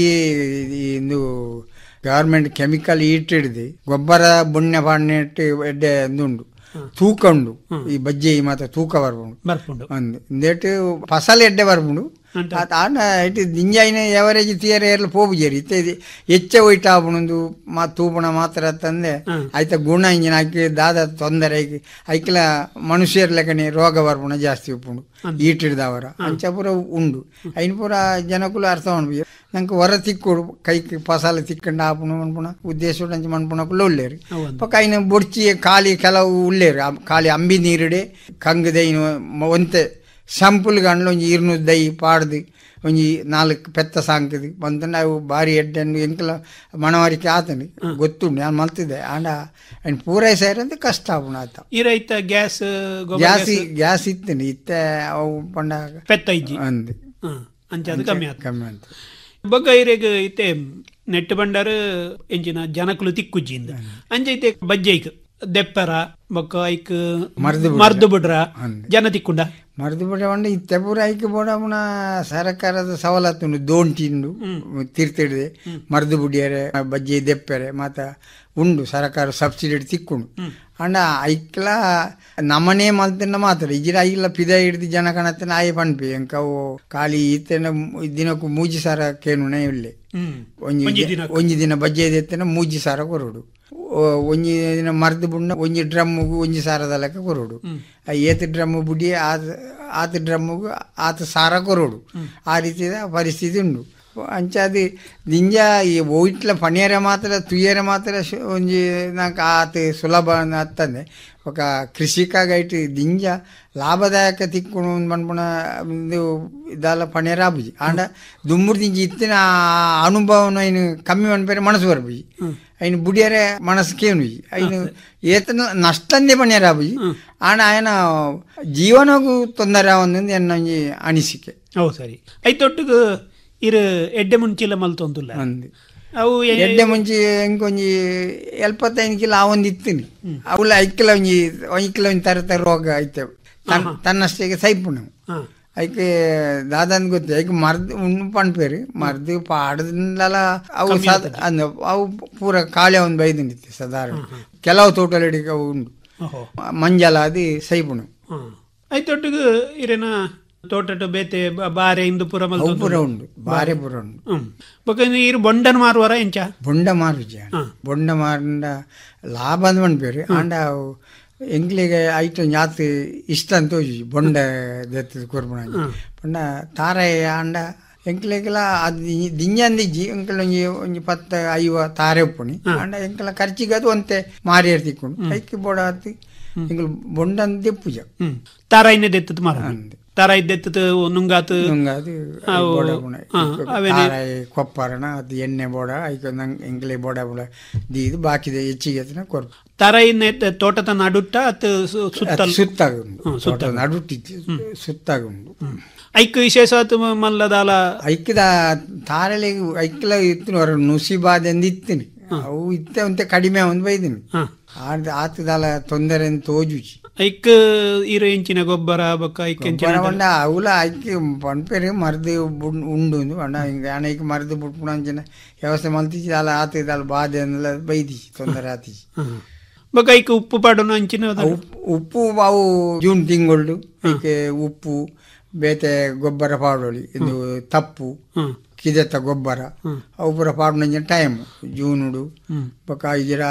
ಈ ಇಂದು ಗವರ್ಮೆಂಟ್ ಕೆಮಿಕಲ್ ಈಟಿಡ್ದು ಗೊಬ್ಬರ ಬುಣ್ಯ ಪಾಡ್ನೆ ಇಟ್ಟು ಎಡ್ಡೆ ಉಂಡು ತೂಕ ಉಂಡು ಈ ಬಜ್ಜಿ ಮಾತ್ರ ತೂಕ ಬರ್ಬುಂಡು ಬರ್ಪುಂಡು ಒಂದು ಇಂದೇಟು ಫಸಲ್ ಎಡ್ಡೆ ಬರ್ಬುಂಡು ಆನ ಇಟ್ಟು ದಿಂಜಾಯಿನ ಎವರೇಜ್ ತಿಯರ ಏರ್ಲ ಪೋಬುಜೇರಿ ಇತ್ತೆ ಇದು ಹೆಚ್ಚೆ ಒಯ್ಟ ಆಪುಣಂದು ಮಾ ತೂಪಣ ಮಾತ್ರ ತಂದೆ ಆಯ್ತ ಗುಣ ಇಂಜಿನ ಆಕಿ ದಾದ ತೊಂದರೆ ಆಕಿ ಐಕ್ಲ ಮನುಷ್ಯರ ಲೆಕ್ಕನೆ ರೋಗ ಬರ್ಪುಣ ಜಾಸ್ತಿ ಉಪ್ಪುಂಡು ಈಟಿಡ್ದವರ ಅಂಚ ಪೂರ ಉಂಡು ಐನ್ ಪೂರ ಜನಕ್ಕೂ ಅರ್ಥ ಮಾಡ್ಬಿ ನಂಗೆ ಹೊರ ತಿಕ್ಕೊಡು ಕೈಗೆ ಫಸಲ್ ತಿಕ್ಕಂಡು ಆಪುಣ ಮನ್ಪುಣ ಉದ್ದೇಶ ಅಂಚ ಮನ್ಪುಣಕ್ಕೂ ಒಳ್ಳೇರು ಪಕ್ಕ ಐನ ಬೊಡ್ಚಿ ಖಾಲಿ ಕೆಲವು ಉಳ್ಳೇರು ಆ ಖಾಲಿ ಅಂಬಿ ನೀರುಡೆ ಕಂಗ್ ದೈನು ಒಂತೆ ಸಂಪುಲ್ ಗಂಡ್ಲು ಒಂಜಿ ಇರ್ನೂರು ದೈ ಪಾಡ್ದು ಒಂಜಿ ನಾಲ್ಕು ಪೆತ್ತ ಸಾಂಕದು ಬಂದು ನಾವು ಬಾರಿ ಎಡ್ಡೆಂಡು ಎಂಕಲ ಮಣವರಿಕೆ ಆತನು ಗೊತ್ತುಂಡು ನಾನು ಮಲ್ತಿದ್ದೆ ಆಂಡ ಅವ್ನು ಪೂರೈಸಾರಂತ ಕಷ್ಟ ಆಪುಣ ಆತ ಇರೈತ ಗ್ಯಾಸ್ ಗ್ಯಾಸ್ ಗ್ಯಾಸ್ ಇತ್ತನು ಇತ್ತೆ ಅವು ಪಂಡ ಪೆತ್ತ ಇಜ್ಜಿ ಅಂದು ಅಂಚ ಅದು ಕಮ್ಮಿ ಆತ ಕಮ್ಮಿ ಅಂತ ಬೊಕ್ಕ ಇರೆಗ್ ಇತ್ತೆ ನೆಟ್ ಬಂಡಾರ ಎಂಚಿನ ಜನಕುಲು ತಿಕ್ಕುಜ್ಜಿಂದ ಅಂಚ ಐತೆ ಬಜ್ಜೈಕ್ ದೆಪ್ಪರ ಬೊಕ್ಕ ಐಕ್ ಮರ್ದು ಬಿಡ್ರ. ಮರ್ದು ಬಿಡ್ರ ಜನ ತಿಕ್ಕುಂಡ ಮರ್ದು ಬಿಡ ಉಂಡು ಇತ್ತೆ ಪೂರ ಐಕೆ ಬೋಡಮುನ ಸರ್ಕಾರದ ಸವಲತ್ತು ಉಂಡು ದೋಂಟಿಂಡು ತಿರ್ತಿಡ್ದೆ ಮರ್ದು ಬುಡಿಯರೆ ಬಜ್ಜಿ ದೆಪ್ಪರೆ ಮಾತ ಉಂಡು ಸರ್ಕಾರ ಸಬ್ಸಿಡಿ ತಿಕ್ಕುಂಡು ಅಂಡ ಐಕ್ಲ ನಮನೆ ಮಲ್ತಿನ ಮಾತ್ರ ಇಜಿರ ಐಲ್ಲ ಪಿದ ಹಿಡ್ದು ಜನ ಕಣತನ ಆಯ್ ಪನ್ಪಿ ಎಂಕವು ಖಾಲಿ ಈತನ ದಿನಕ್ಕೂ ಮೂಜಿ ಸಾರ ಕೇನುನೆ ಇಲ್ಲೆ ಹ್ಮ್. ಒಂಜಿ ಒಂಜಿ ದಿ- ದಿನಕ್ಕೆ. ಒಂಜಿ ದಿನ ಬಜ್ಜೆ ಎತ್ತನ ಮೂಜಿ ಸಾರ ಕೊರಡು ಓ- ಒಂಜಿ ದಿನ ಮರ್ದು ಬುಣ್ಣ ಒಂಜಿ ಡ್ರಮ್முಗು ಒಂಜಿ ಸಾರದ ಲೆಕ್ಕ ಕೊರಡು ಆ ಏತ್ ಡ್ರಮ್ ಬುಡಿ ಆತ ಆತ ಡ್ರಮ್முಗು ಆತ ಸಾರ ಕೊರಡು ಆ ರೀತಿಯ ಪರಿಸ್ಥಿತಿ ಉಂಡು ಅಂಚಾದಿ ದಿಂಜ ಈ ಒಯ್ಟ್ಲ ಪಣಿಯರ ಮಾತ್ರ ತುಯ್ಯರ ಮಾತ್ರ ಶು- ಒಂಜಿ ನಾಕ್ ಆತ ಸುಲಭ ಅತ್ತಂದೆ ఒక కృషికాగైటి దింజ లాభదాయక తిక్కును పనుపున ಇದು ಇದಾಲ ಪಣೆ ರಾಬುಜಿ ಆಂಡ ದುಮ್ಮುರ್ ದಿಂಜಿ ಇತ್ತಿನ ಅನುಭವನ ಐನು ಕಮ್ಮಿ ಅನ್ಪೇರೆ ಮನಸ್ಸು ಬರ್ಬುಜಿ ಐನು ಬುಡಿಯರೆ ಮನಸ್ಸು ಕೇನುಜಿ ಐನು ಏತನ ನಷ್ಟಂದೇ ಪಣೆ ರಾಬುಜಿ ಆಂಡ ఆయన ಜೀವನಗೂ ತೊಂದರೆ ಒಂದು ಎನ್ನ ಒಂಜಿ ಅನಿಸಿಕೆ ಅವು ಸರಿ ಐತೊಟ್ಟಿಗೆ ಇರು ಎಡ್ಡೆ ಮುಂಚಿಲ ಮಲ್ತೊಂದುಲ್ಲ ಅಂದು ಅವು ಎ- ಎಡ್ಡೆ ಮುಂಚೆ ಇಂಕೊಂಜಿ ಎಲ್ಪತ್ತೈದು ಕಿಲೋ ಅವೊಂದು ಇತ್ತೀನಿ ಅವಳ ಐಕ್ಕಿಲ ಒಂಜಿ ಐಕ್ಕಿಲ ಒಂಜಿ ತರ ತರ ರೋಗ ಐತೆ ತನ್ ತನ್ನಷ್ಟೇ ಸೈಪುಣ ಹಾ. ಐಕೆ ದಾದಾನ್ ಗೊತ್ತು ಐಕೆ ಮರ್ದು ಉಣ್ಣು ಪಣ್ಪೇರು ಮರ್ದು ಪಾಡದಿಂದಲ ಅವು ಸಾದ ಅಂದ ಅವು ಪೂರ ಕಾಳೆ ಒಂದು ಬೈದಿಂಡಿತ್ತೆ ಸಾಧಾರಣ ಕೆಲವು ತೋಟಲ್ ಅವು ಉಂಡು ಓಹೋ ಮಂಜಲ ಅದು ಸೈಪುಣ ಐತೊಟ್ಟಿಗೆ ಇರೇನ ತೋಟಟು ಬೇತೆ ಬ- ಬಾರೆ ಇಂದು ಪುರ ಅವು ಪೂರ ಉಂಡು ಬಾರೆ ಪೂರ ಉಂಡು ಹ್ಮ್ ಬೊಕ ಇರು ಬೊಂಡನ್ ಮಾರುವರ ಎಂಚ ಬೊಂಡ ಮಾರುಜ ಬೊಂಡ ಮಾರಿಂದ ಲಾಭ ಅಂದ್ ಪಣ್ಪೇರು ಆಂಡ ಅವು ಎಂಗ್ಲಿಗೆ ಐಟು ಜಾತ್ ಇಷ್ಟ ಅಂತ ಹೋಜಿ ಬೊಂಡ ದೆತ್ತದ ಕೊರ್ಬಣ ಪಂಡ ತಾರಾಯ ಆಂಡ ಎಂಕ್ಲೆಗೆಲ್ಲ ಅದು ದಿಂಜಂದಿಜ್ಜಿ ಎಂಕಲ್ ಒಂಜಿ ಒಂಜಿ ಪತ್ತ ಐವ ತಾರೆ ಉಪ್ಪುಣಿ ಆಂಡ ಎಂಕಲ ಖರ್ಚಿಗೆ ಅದು ಒಂತೆ ಮಾರಿ ತಿಕ್ಕೊಂಡು ಐಕಿ ಬೋಡ ಆತು ಎಂಕಲ್ ಬೊಂಡ ಅಂತ ಪೂಜ ಹ್ಮ್ ತಾರ ಇನ್ನೆ ದೆತ್ತದ ಮಾರ ತಾರ ಇದ್ದೆತ್ತದ ನುಂಗಾತು ನುಂಗಾದು ಅವು ಬೋಡ ಬುಣ ಹಾ, ಅವೇನೆ ತಾರಾಯಿ ಕೊಪ್ಪರಣ ಅದು ಎಣ್ಣೆ ಬೋಡ ಐಕ ನಂಗೆ ಎಂಕ್ಲೆ ಬೋಡ ಬುಡ ದೀದು ಬಾಕಿದ ಹೆಚ್ಚಿಗೆ ಎತ್ತನ ಕೊರ್ಪ ತಾರ ಇನ್ನೆ ತೋಟದ ನಡುಟ್ಟ ಅತ್ ಸು- ಸುತ್ತಲ್ ಸುತ್ತಾಗುಂಡು ಹ್ಮ್, ಸುತ್ತ ನಡುಟ್ಟಿದ್ದು ಸುತ್ತಾಗುಂಡು ಐಕ್ ವಿಶೇಷವಾದ ಮಲ್ಲದಾಲ ಐಕ್ಯದ ತಾರಳಿ ಐಕ್ಲ ಇತ್ತು ಅವ್ರ ನುಸಿ ಬಾಧೆ ಅಂದ್ ಇತ್ತೀನಿ ಅವು ಇತ್ತೆ ಒಂತೆ ಕಡಿಮೆ ಒಂದು ಬೈದಿನಿ ಆದ ಆತದಲ್ಲ ತೊಂದರೆ ಅಂತ ತೋಜುಚಿ ಐಕ್ ಇರು ಇಂಚಿನ ಗೊಬ್ಬರ ಬೊಕ್ಕ ಐಕ್ ಇಂಚಿನ ಬರವಂಡ ಅವಲ ಐಕ್ಯ ಪಂಪೇರಿ ಮರ್ದು ಬುಡ್- ಉಂಡು ಒಂದು ಅಣ್ಣ ಹಿಂಗೆ ಅನೇಕ ಮರ್ದು ಬಿಟ್ಬಿಡ ಅಂಚಿನ ವ್ಯವಸ್ಥೆ ಮಲ್ತಿಸಿ ಅಲ್ಲ ಆತದಲ್ಲ ಬಾಧೆ ಅನ್ನೆಲ್ಲ ಬೈದಿಸಿ ತೊಂದರೆ ಆತಿಸಿ ಬೊಕ್ಕ ಐಕ್ ಉಪ್ಪು ಪಾಡೋನು ಅಂಚಿನ ಉಪ್ಪು ಅವು ಜೂನ್ ತಿಂಗಳು ಅದಕ್ಕೆ ಉಪ್ಪು ಬೇತೆ ಗೊಬ್ಬರ ಪಾಡೋಳಿ ಇದು ತಪ್ಪು ಕಿದೆತ್ತ ಗೊಬ್ಬರ ಅವು ಪೂರ ಪಾಡ್ನ ಟೈಮ್ ಜೂನುಡು ಬೊಕ್ಕ ಇಜರ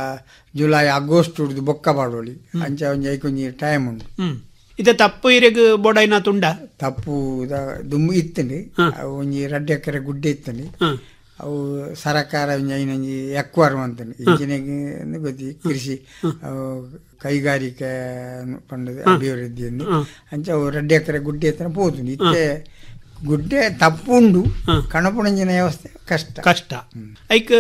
ಜುಲೈ ಆಗಸ್ಟ್ ಉಡ್ದು ಬೊಕ್ಕ ಪಾಡೋಳಿ ಅಂಚ ಒಂಜಿ ಐಕೊಂಜಿ ಟೈಮ್ ಉಂಡು ಹ್ಮ್ ಇದ ತಪ್ಪು ಇರೆಗ್ ಬೋಡೈನ ತುಂಡ ತಪ್ಪು ದ- ದುಮ್ಮು ಇತ್ತಂಡಿ ಅವು ಒಂಜಿ ರಡ್ಡು ಎಕರೆ ಗುಡ್ಡೆ ಇತ್ತಂಡಿ ಅವು ಸರಕಾರ ಒಂಜಿ ಐನೊಂಜಿ ಎಕ್ವಾರ್ ಅಂತಂಡಿ ಇಂಜಿನಿಯರಿಂಗ್ ಗೊತ್ತಿ ಕೃಷಿ ಅವು ಕೈಗಾರಿಕೆ ಪಂಡದ ಅಭಿವೃದ್ಧಿಯನ್ನು ಅಂಚ ಅವು ರಡ್ಡು ಎಕರೆ ಗುಡ್ಡೆ ಎತ್ತನ ಪೋತುಂಡು ಇತ್ತೆ ಗುಡ್ಡೆ ತಪ್ಪು ಉಂಡು ಕಣಪುಣಂಜಿನ ವ್ಯವಸ್ಥೆ ಕಷ್ಟ ಕಷ್ಟ ಐಕ್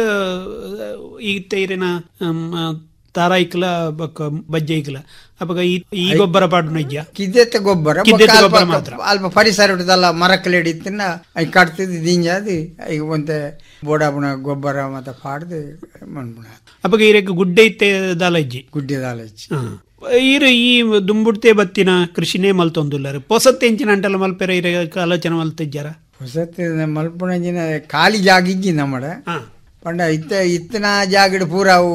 ಈತ ಇರಿನ ತಾರ ಐಕ್ಲ ಬೊಕ್ಕ ಬಜ್ಜೆ ಐಕ್ಲ ಅಪಗ ಈ ಈ ಗೊಬ್ಬರ ಪಾಡು ನಜ್ಜ ಕಿದ್ದೆತ್ತ ಗೊಬ್ಬರ ಕಿದ್ದೆತ್ತ ಬೊಕ್ಕ ಗೊಬ್ಬರ ಅಲ್ಪ- ಮಾತ್ರ. ಅಲ್ಪ ಪರಿಸರ ಉಂಟದಲ್ಲ ಮರಕ್ಕಲೆಡಿ ಇತ್ತಿನ ಐ ಕಟ್ತಿದ್ದು ದಿಂಜಾದಿ ಐ ಒಂತೆ ಬೋಡಾಪುಣ ಗೊಬ್ಬರ ಮತ್ತೆ ಪಾಡ್ದು ಮಣ್ಪುಣ ಅಪಗ ಇರೆಗ್ ಗುಡ್ಡೆ ಇತ್ತೆ ದಾಲಜ್ಜಿ ಗುಡ್ಡೆ ದಾಲಜ್ಜಿ ಇರು ಈ ದುಂಬುಡ್ತೆ ಬತ್ತಿನ ಕೃಷಿನೇ ಮಲ್ತೊಂದುಲ್ಲರು ಪೊಸತ್ತೆ ಎಂಚಿನ ಅಂಟಲ್ಲ ಮಲ್ಪೆರ ಇರ ಆಲೋಚನೆ ಮಲ್ತಿಜ್ಜಾರ ಹೊಸತ್ ಮಲ್ಪುಣಂಜಿನ ಖಾಲಿ ಜಾಗ ಇಜ್ಜಿ ನಮ್ಮಡ ಪಂಡ ಇತ್ತ ಇತ್ತಿನ ಜಾಗಡ್ ಪೂರ ಅವು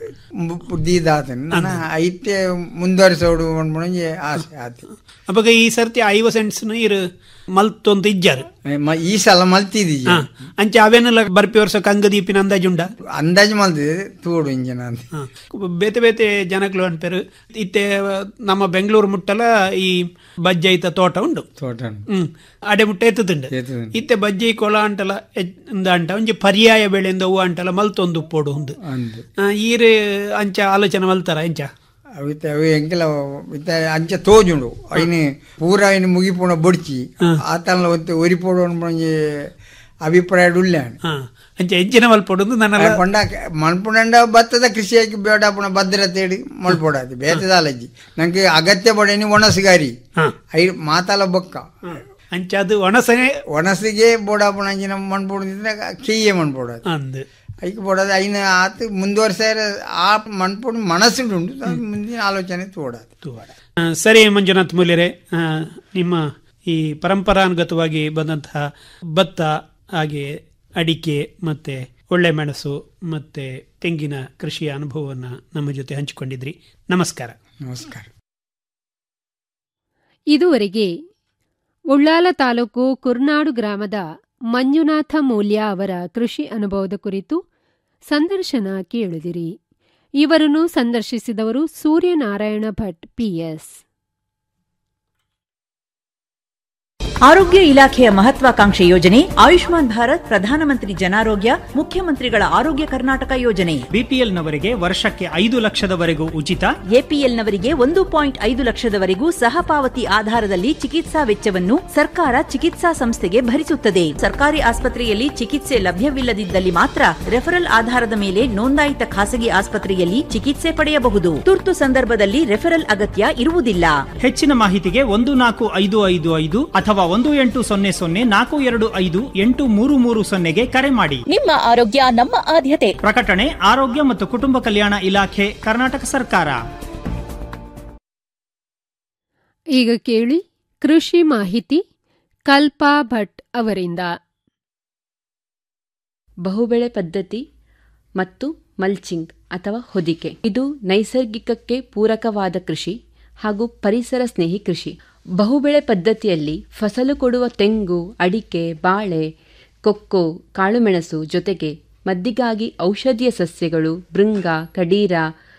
ದೀದಾತನ್ ನನ್ನ ಐತೆ ಮುಂದುವರಿಸೋಡು ಮಣ್ಪುಣಂಜಿ ಆಸೆ ಆತಿ ಅಪಗ ಈ ಸರ್ತಿ ಐವ ಸೆಂಟ್ಸ್ನ ಇರು ಮಲ್ತೊಂದು ಇಜ್ಜಾರು ಮ- ಈ ಸಲ ಮಲ್ತಿದೀಜಿ ಹಾ. ಅಂಚ ಅವೇನೆಲ್ಲ ಬರ್ಪಿ ವರ್ಷ ಕಂಗದೀಪಿನ ಅಂದಾಜುಂಡ ಅಂದಾಜು ಮಲ್ತಿದೆ ತೂಡು ಇಂಜಿನ ಅಂತ ಬೇತೆ ಬೇತೆ ಜನಗಳು ಅನ್ಪೇರು ಇತ್ತೆ ನಮ್ಮ ಬೆಂಗಳೂರು ಮುಟ್ಟಲ ಈ ಬಜ್ಜೈತ ತೋಟ ಉಂಡು ತೋಟ ಹ್ಮ್ ಅಡೆ ಮುಟ್ಟ ಎತ್ತುಂಡು ಇತ್ತೆ ಬಜ್ಜಿ ಕೊಳ ಅಂಟಲ ಎಂದ ಅಂಟ ಒಂಜಿ ಪರ್ಯಾಯ ಬೆಳೆಯಿಂದ ಹೂ ಅಂಟಲ ಮಲ್ತೊಂದು ಪೋಡು ಉಂದು ಅಂದು ಆ, ಈರೆ ಅಂಚ ಆಲೋಚನೆ ಮಲ್ತಾರ ಎಂಚ ಅವಿತ ಅವು ಎಂಕೆಲ ಇತ್ತ ಅಂಚ ತೋಜುಂಡು ಅಯ್ನ ಪೂರ ಅಯ್ನ ಮುಗಿಪುಣ ಬೊಡ್ಚಿ ಆತನ ಒತ್ತೆ ಒರಿಪೋಡು ಅನ್ಪುಣಂಜಿ ಅಭಿಪ್ರಾಯ ಉಳ್ಳೆ ಹಾ ಅಂಚ ಹೆಜ್ಜಿನ ಮಲ್ಪೊಡು ನನ್ನ ಪಂಡ ಮಲ್ಪುಣಂಡ ಭತ್ತದ ಕೃಷಿಯಾಗಿ ಬೇಡಪುಣ ಭದ್ರತೆ ಹೇಳಿ ಮಲ್ಪೊಡಾದು ಬೇತದಾಲಜ್ಜಿ ನಂಗೆ ಅಗತ್ಯ ಪಡೇನಿ ಒಣಸುಗಾರಿ ಐ ಮಾತಾಲ ಬೊಕ್ಕ ಅಂಚ ಅದು ಒಣಸನೆ ಒಣಸಿಗೆ ಬೋಡಾಪುಣಂಜಿನ ಮಣ್ಪೊಡಿದ್ರೆ ಕೆಯ್ಯೆ ಮಣ್ಪೊಡಾದು ಅಂದು ಐಕ್ ಬೋಡಾದು ಐನ ಆತು ಮುಂದುವರ್ಸಾರ ಆ ಮಣ್ಪೊಡು ಮನಸ್ಸುಂಡು ಮುಂದಿನ ಆಲೋಚನೆ ತೋಡಾದು ಆ, ಸರಿ ಮಂಜುನಾಥ್ ಮೂಲ್ಯರೆ ಆ, ನಿಮ್ಮ ಈ ಪರಂಪರಾನುಗತವಾಗಿ ಬಂದಂತಹ ಭತ್ತ ಹಾಗೆ ಅಡಿಕೆ ಮತ್ತೆ ಒಳ್ಳೆ ಮೆಣಸು ಮತ್ತೆ ತೆಂಗಿನ ಕೃಷಿಯ ಅನುಭವವನ್ನು ನಮ್ಮ ಜೊತೆ ಹಂಚಿಕೊಂಡಿದ್ರಿ ನಮಸ್ಕಾರ ನಮಸ್ಕಾರ ಇದುವರೆಗೆ ಉಳ್ಳಾಲ ತಾಲೂಕು ಕುರ್ನಾಡು ಗ್ರಾಮದ ಮಂಜುನಾಥ ಮೂಲ್ಯ ಅವರ ಕೃಷಿ ಅನುಭವದ ಕುರಿತು ಸಂದರ್ಶನ ಕೇಳಿದಿರಿ ಇವರನ್ನು ಸಂದರ್ಶಿಸಿದವರು ಸೂರ್ಯನಾರಾಯಣ ಭಟ್ ಪಿಎಸ್ ಆರೋಗ್ಯ ಇಲಾಖೆಯ ಮಹತ್ವಾಕಾಂಕ್ಷೆ ಯೋಜನೆ ಆಯುಷ್ಮಾನ್ ಭಾರತ್ ಪ್ರಧಾನಮಂತ್ರಿ ಜನಾರೋಗ್ಯ ಮುಖ್ಯಮಂತ್ರಿಗಳ ಆರೋಗ್ಯ ಕರ್ನಾಟಕ ಯೋಜನೆ ಬಿಪಿಎಲ್ ನವರಿಗೆ ವರ್ಷಕ್ಕೆ ಐದು ಲಕ್ಷದವರೆಗೂ ಉಚಿತ ಎಪಿಎಲ್ನವರಿಗೆ ಒಂದು ಪಾಯಿಂಟ್ ಐದು ಲಕ್ಷದವರೆಗೂ ಸಹಪಾವತಿ ಆಧಾರದಲ್ಲಿ ಚಿಕಿತ್ಸಾ ವೆಚ್ಚವನ್ನು ಸರ್ಕಾರ ಚಿಕಿತ್ಸಾ ಸಂಸ್ಥೆಗೆ ಭರಿಸುತ್ತದೆ ಸರ್ಕಾರಿ ಆಸ್ಪತ್ರೆಯಲ್ಲಿ ಚಿಕಿತ್ಸೆ ಲಭ್ಯವಿಲ್ಲದಿದ್ದಲ್ಲಿ ಮಾತ್ರ ರೆಫರಲ್ ಆಧಾರದ ಮೇಲೆ ನೋಂದಾಯಿತ ಖಾಸಗಿ ಆಸ್ಪತ್ರೆಯಲ್ಲಿ ಚಿಕಿತ್ಸೆ ಪಡೆಯಬಹುದು ತುರ್ತು ಸಂದರ್ಭದಲ್ಲಿ ರೆಫರಲ್ ಅಗತ್ಯ ಇರುವುದಿಲ್ಲ ಹೆಚ್ಚಿನ ಮಾಹಿತಿಗೆ ಒಂದು ನಾಲ್ಕು ಐದು ಐದು ಐದು ಅಥವಾ ಒಂದು ಎಂಟು ಸೊನ್ನೆ ಸೊನ್ನೆ ನಾಲ್ಕು ಎರಡು ಐದು ಎಂಟು ಮೂರು ಮೂರು ಸೊನ್ನೆಗೆ ಕರೆ ಮಾಡಿ ನಿಮ್ಮ ಆರೋಗ್ಯ ನಮ್ಮ ಆದ್ಯತೆ ಪ್ರಕಟಣೆ ಆರೋಗ್ಯ ಮತ್ತು ಕುಟುಂಬ ಕಲ್ಯಾಣ ಇಲಾಖೆ ಕರ್ನಾಟಕ ಸರ್ಕಾರ ಈಗ ಕೇಳಿ ಕೃಷಿ ಮಾಹಿತಿ ಕಲ್ಪಾ ಭಟ್ ಅವರಿಂದ ಬಹುಬೆಳೆ ಪದ್ಧತಿ ಮತ್ತು ಮಲ್ಚಿಂಗ್ ಅಥವಾ ಹೊದಿಕೆ ಇದು ನೈಸರ್ಗಿಕಕ್ಕೆ ಪೂರಕವಾದ ಕೃಷಿ ಹಾಗೂ ಪರಿಸರ ಸ್ನೇಹಿ ಕೃಷಿ ಬಹುಬೆಳೆ ಪದ್ಧತಿಯಲ್ಲಿ ಫಸಲು ಕೊಡುವ ತೆಂಗು ಅಡಿಕೆ ಬಾಳೆ ಕೊಕ್ಕೋ ಕಾಳುಮೆಣಸು ಜೊತೆಗೆ ಮದ್ದಿಗಾಗಿ ಔಷಧೀಯ ಸಸ್ಯಗಳು ಭೃಂಗ ಕಡೀರ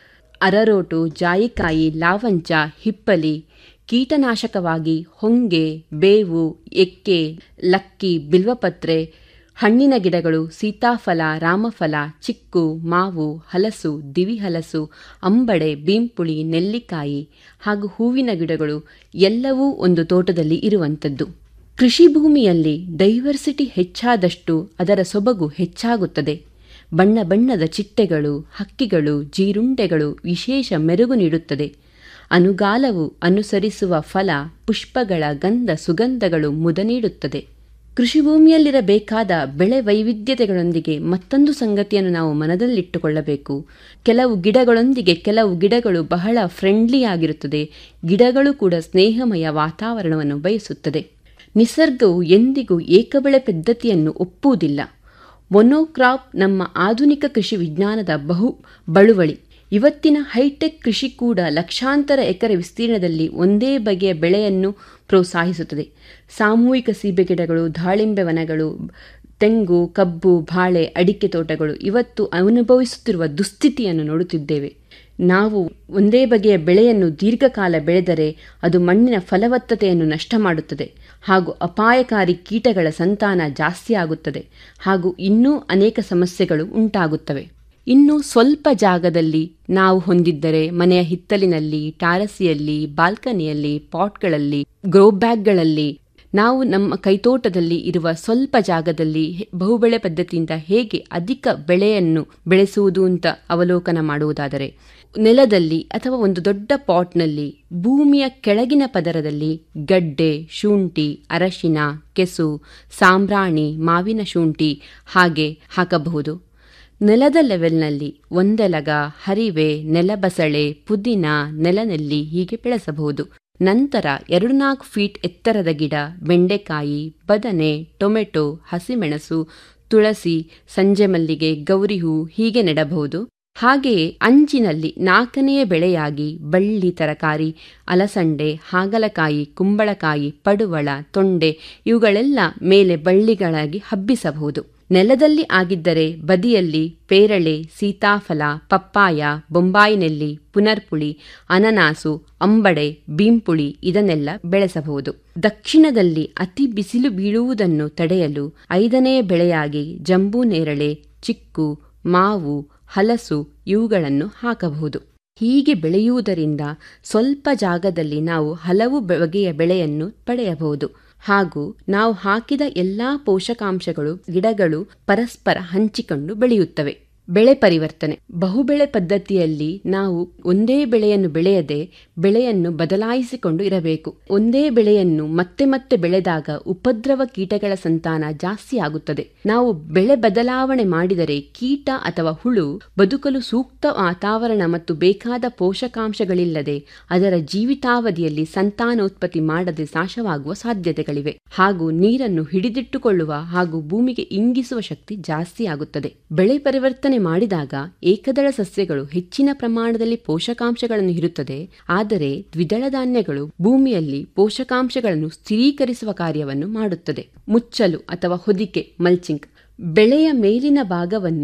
ಅರರೋಟು ಜಾಯಿಕಾಯಿ ಲಾವಂಚ ಹಿಪ್ಪಲಿ ಕೀಟನಾಶಕವಾಗಿ ಹೊಂಗೆ ಬೇವು ಎಕ್ಕೆ ಲಕ್ಕಿ ಬಿಲ್ವಪತ್ರೆ ಹಣ್ಣಿನ ಗಿಡಗಳು ಸೀತಾಫಲ ರಾಮಫಲ ಚಿಕ್ಕು ಮಾವು ಹಲಸು ದಿವಿಹಲಸು ಅಂಬಡೆ ಬೀಂಪುಳಿ ನೆಲ್ಲಿಕಾಯಿ ಹಾಗೂ ಹೂವಿನ ಗಿಡಗಳು ಎಲ್ಲವೂ ಒಂದು ತೋಟದಲ್ಲಿ ಇರುವಂಥದ್ದು ಕೃಷಿ ಭೂಮಿಯಲ್ಲಿ ಡೈವರ್ಸಿಟಿ ಹೆಚ್ಚಾದಷ್ಟು ಅದರ ಸೊಬಗು ಹೆಚ್ಚಾಗುತ್ತದೆ ಬಣ್ಣ ಬಣ್ಣದ ಚಿಟ್ಟೆಗಳು ಹಕ್ಕಿಗಳು ಜೀರುಂಡೆಗಳು ವಿಶೇಷ ಮೆರುಗು ನೀಡುತ್ತದೆ ಅನುಗಾಲವು ಅನುಸರಿಸುವ ಫಲ ಪುಷ್ಪಗಳ ಗಂಧ ಸುಗಂಧಗಳು ಮುದ ನೀಡುತ್ತದೆ ಕೃಷಿ ಭೂಮಿಯಲ್ಲಿರಬೇಕಾದ ಬೆಳೆ ವೈವಿಧ್ಯತೆಗಳೊಂದಿಗೆ ಮತ್ತೊಂದು ಸಂಗತಿಯನ್ನು ನಾವು ಮನದಲ್ಲಿಟ್ಟುಕೊಳ್ಳಬೇಕು ಕೆಲವು ಗಿಡಗಳೊಂದಿಗೆ ಕೆಲವು ಗಿಡಗಳು ಬಹಳ ಫ್ರೆಂಡ್ಲಿ ಆಗಿರುತ್ತದೆ ಗಿಡಗಳು ಕೂಡ ಸ್ನೇಹಮಯ ವಾತಾವರಣವನ್ನು ಬಯಸುತ್ತದೆ ನಿಸರ್ಗವು ಎಂದಿಗೂ ಏಕಬೆಳೆ ಪದ್ಧತಿಯನ್ನು ಒಪ್ಪುವುದಿಲ್ಲ ಮೊನೋಕ್ರಾಪ್ ನಮ್ಮ ಆಧುನಿಕ ಕೃಷಿ ವಿಜ್ಞಾನದ ಬಹು ಬಳುವಳಿ ಇವತ್ತಿನ ಹೈಟೆಕ್ ಕೃಷಿ ಕೂಡ ಲಕ್ಷಾಂತರ ಎಕರೆ ವಿಸ್ತೀರ್ಣದಲ್ಲಿ ಒಂದೇ ಬಗೆಯ ಬೆಳೆಯನ್ನು ಪ್ರೋತ್ಸಾಹಿಸುತ್ತದೆ ಸಾಮೂಹಿಕ ಸೀಬೆ ಗಿಡಗಳು ದಾಳಿಂಬೆ ವನಗಳು ತೆಂಗು ಕಬ್ಬು ಬಾಳೆ ಅಡಿಕೆ ತೋಟಗಳು ಇವತ್ತು ಅನುಭವಿಸುತ್ತಿರುವ ದುಸ್ಥಿತಿಯನ್ನು ನೋಡುತ್ತಿದ್ದೇವೆ ನಾವು ಒಂದೇ ಬಗೆಯ ಬೆಳೆಯನ್ನು ದೀರ್ಘಕಾಲ ಬೆಳೆದರೆ ಅದು ಮಣ್ಣಿನ ಫಲವತ್ತತೆಯನ್ನು ನಷ್ಟ ಮಾಡುತ್ತದೆ ಹಾಗೂ ಅಪಾಯಕಾರಿ ಕೀಟಗಳ ಸಂತಾನ ಜಾಸ್ತಿಯಾಗುತ್ತದೆ ಹಾಗೂ ಇನ್ನೂ ಅನೇಕ ಸಮಸ್ಯೆಗಳು ಉಂಟಾಗುತ್ತವೆ ಇನ್ನು ಸ್ವಲ್ಪ ಜಾಗದಲ್ಲಿ ನಾವು ಹೊಂದಿದ್ದರೆ ಮನೆಯ ಹಿತ್ತಲಿನಲ್ಲಿ ಟಾರಸಿಯಲ್ಲಿ ಬಾಲ್ಕನಿಯಲ್ಲಿ ಪಾಟ್ಗಳಲ್ಲಿ ಗ್ರೋ ಬ್ಯಾಗ್ಗಳಲ್ಲಿ ನಾವು ನಮ್ಮ ಕೈತೋಟದಲ್ಲಿ ಇರುವ ಸ್ವಲ್ಪ ಜಾಗದಲ್ಲಿ ಬಹುಬೆಳೆ ಪದ್ಧತಿಯಿಂದ ಹೇಗೆ ಅಧಿಕ ಬೆಳೆಯನ್ನು ಬೆಳೆಸುವುದು ಅಂತ ಅವಲೋಕನ ಮಾಡುವುದಾದರೆ ನೆಲದಲ್ಲಿ ಅಥವಾ ಒಂದು ದೊಡ್ಡ ಪಾಟ್ನಲ್ಲಿ ಭೂಮಿಯ ಕೆಳಗಿನ ಪದರದಲ್ಲಿ ಗಡ್ಡೆ ಶುಂಠಿ ಅರಶಿನ ಕೆಸು ಸಾಂಬ್ರಾಣಿ ಮಾವಿನ ಶುಂಠಿ ಹಾಗೆ ಹಾಕಬಹುದು ನೆಲದ ಲೆವೆಲ್ನಲ್ಲಿ ಒಂದೆಲಗ ಹರಿವೆ ನೆಲಬಸಳೆ ಪುದೀನ ನೆಲನೆಲ್ಲಿ ಹೀಗೆ ಬೆಳೆಸಬಹುದು ನಂತರ ಎರಡು ನಾಲ್ಕು ಫೀಟ್ ಎತ್ತರದ ಗಿಡ ಬೆಂಡೆಕಾಯಿ ಬದನೆ ಟೊಮೆಟೊ ಹಸಿಮೆಣಸು ತುಳಸಿ ಸಂಜೆ ಮಲ್ಲಿಗೆ ಗೌರಿ ಹೂ ಹೀಗೆ ನೆಡಬಹುದು ಹಾಗೆಯೇ ಅಂಚಿನಲ್ಲಿ ನಾಲ್ಕನೆಯ ಬೆಳೆಯಾಗಿ ಬಳ್ಳಿ ತರಕಾರಿ ಅಲಸಂಡೆ ಹಾಗಲಕಾಯಿ ಕುಂಬಳಕಾಯಿ ಪಡುವಳ ತೊಂಡೆ ಇವುಗಳೆಲ್ಲ ಮೇಲೆ ಬಳ್ಳಿಗಳಾಗಿ ಹಬ್ಬಿಸಬಹುದು ನೆಲದಲ್ಲಿ ಆಗಿದ್ದರೆ ಬದಿಯಲ್ಲಿ ಪೇರಳೆ ಸೀತಾಫಲ ಪಪ್ಪಾಯ ಬೊಂಬಾಯಿನೆಲ್ಲಿ ಪುನರ್ಪುಳಿ ಅನನಾಸು ಅಂಬಡೆ ಬೀಂಪುಳಿ ಇದನ್ನೆಲ್ಲ ಬೆಳೆಸಬಹುದು ದಕ್ಷಿಣದಲ್ಲಿ ಅತಿ ಬಿಸಿಲು ಬೀಳುವುದನ್ನು ತಡೆಯಲು ಐದನೆಯ ಬೆಳೆಯಾಗಿ ಜಂಬೂ ನೇರಳೆ ಚಿಕ್ಕು ಮಾವು ಹಲಸು ಇವುಗಳನ್ನು ಹಾಕಬಹುದು ಹೀಗೆ ಬೆಳೆಯುವುದರಿಂದ ಸ್ವಲ್ಪ ಜಾಗದಲ್ಲಿ ನಾವು ಹಲವು ಬಗೆಯ ಬೆಳೆಯನ್ನು ಪಡೆಯಬಹುದು ಹಾಗೂ ನಾವು ಹಾಕಿದ ಎಲ್ಲಾ ಪೋಷಕಾಂಶಗಳು ಗಿಡಗಳು ಪರಸ್ಪರ ಹಂಚಿಕೊಂಡು ಬೆಳೆಯುತ್ತವೆ ಬೆಳೆ ಪರಿವರ್ತನೆ ಬಹುಬೆಳೆ ಪದ್ಧತಿಯಲ್ಲಿ ನಾವು ಒಂದೇ ಬೆಳೆಯನ್ನು ಬೆಳೆಯದೆ ಬೆಳೆಯನ್ನು ಬದಲಾಯಿಸಿಕೊಂಡು ಇರಬೇಕು ಒಂದೇ ಬೆಳೆಯನ್ನು ಮತ್ತೆ ಮತ್ತೆ ಬೆಳೆದಾಗ ಉಪದ್ರವ ಕೀಟಗಳ ಸಂತಾನ ಜಾಸ್ತಿ ಆಗುತ್ತದೆ ನಾವು ಬೆಳೆ ಬದಲಾವಣೆ ಮಾಡಿದರೆ ಕೀಟ ಅಥವಾ ಹುಳು ಬದುಕಲು ಸೂಕ್ತ ವಾತಾವರಣ ಮತ್ತು ಬೇಕಾದ ಪೋಷಕಾಂಶಗಳಿಲ್ಲದೆ ಅದರ ಜೀವಿತಾವಧಿಯಲ್ಲಿ ಸಂತಾನೋತ್ಪತ್ತಿ ಮಾಡದೆ ನಾಶವಾಗುವ ಸಾಧ್ಯತೆಗಳಿವೆ ಹಾಗೂ ನೀರನ್ನು ಹಿಡಿದಿಟ್ಟುಕೊಳ್ಳುವ ಹಾಗೂ ಭೂಮಿಗೆ ಇಂಗಿಸುವ ಶಕ್ತಿ ಜಾಸ್ತಿ ಆಗುತ್ತದೆ ಬೆಳೆ ಪರಿವರ್ತನೆ ಮಾಡಿದಾಗ ಏಕದಳ ಸಸ್ಯಗಳು ಹೆಚ್ಚಿನ ಪ್ರಮಾಣದಲ್ಲಿ ಪೋಷಕಾಂಶಗಳನ್ನು ಇರುತ್ತದೆ ಆದರೆ ದ್ವಿದಳ ಧಾನ್ಯಗಳು ಭೂಮಿಯಲ್ಲಿ ಪೋಷಕಾಂಶಗಳನ್ನು ಸ್ಥಿರೀಕರಿಸುವ ಕಾರ್ಯವನ್ನು ಮಾಡುತ್ತದೆ ಮುಚ್ಚಲು ಅಥವಾ ಹೊದಿಕೆ ಮಲ್ಚಿಂಗ್ ಬೆಳೆಯ ಮೇಲಿನ ಭಾಗವನ್ನು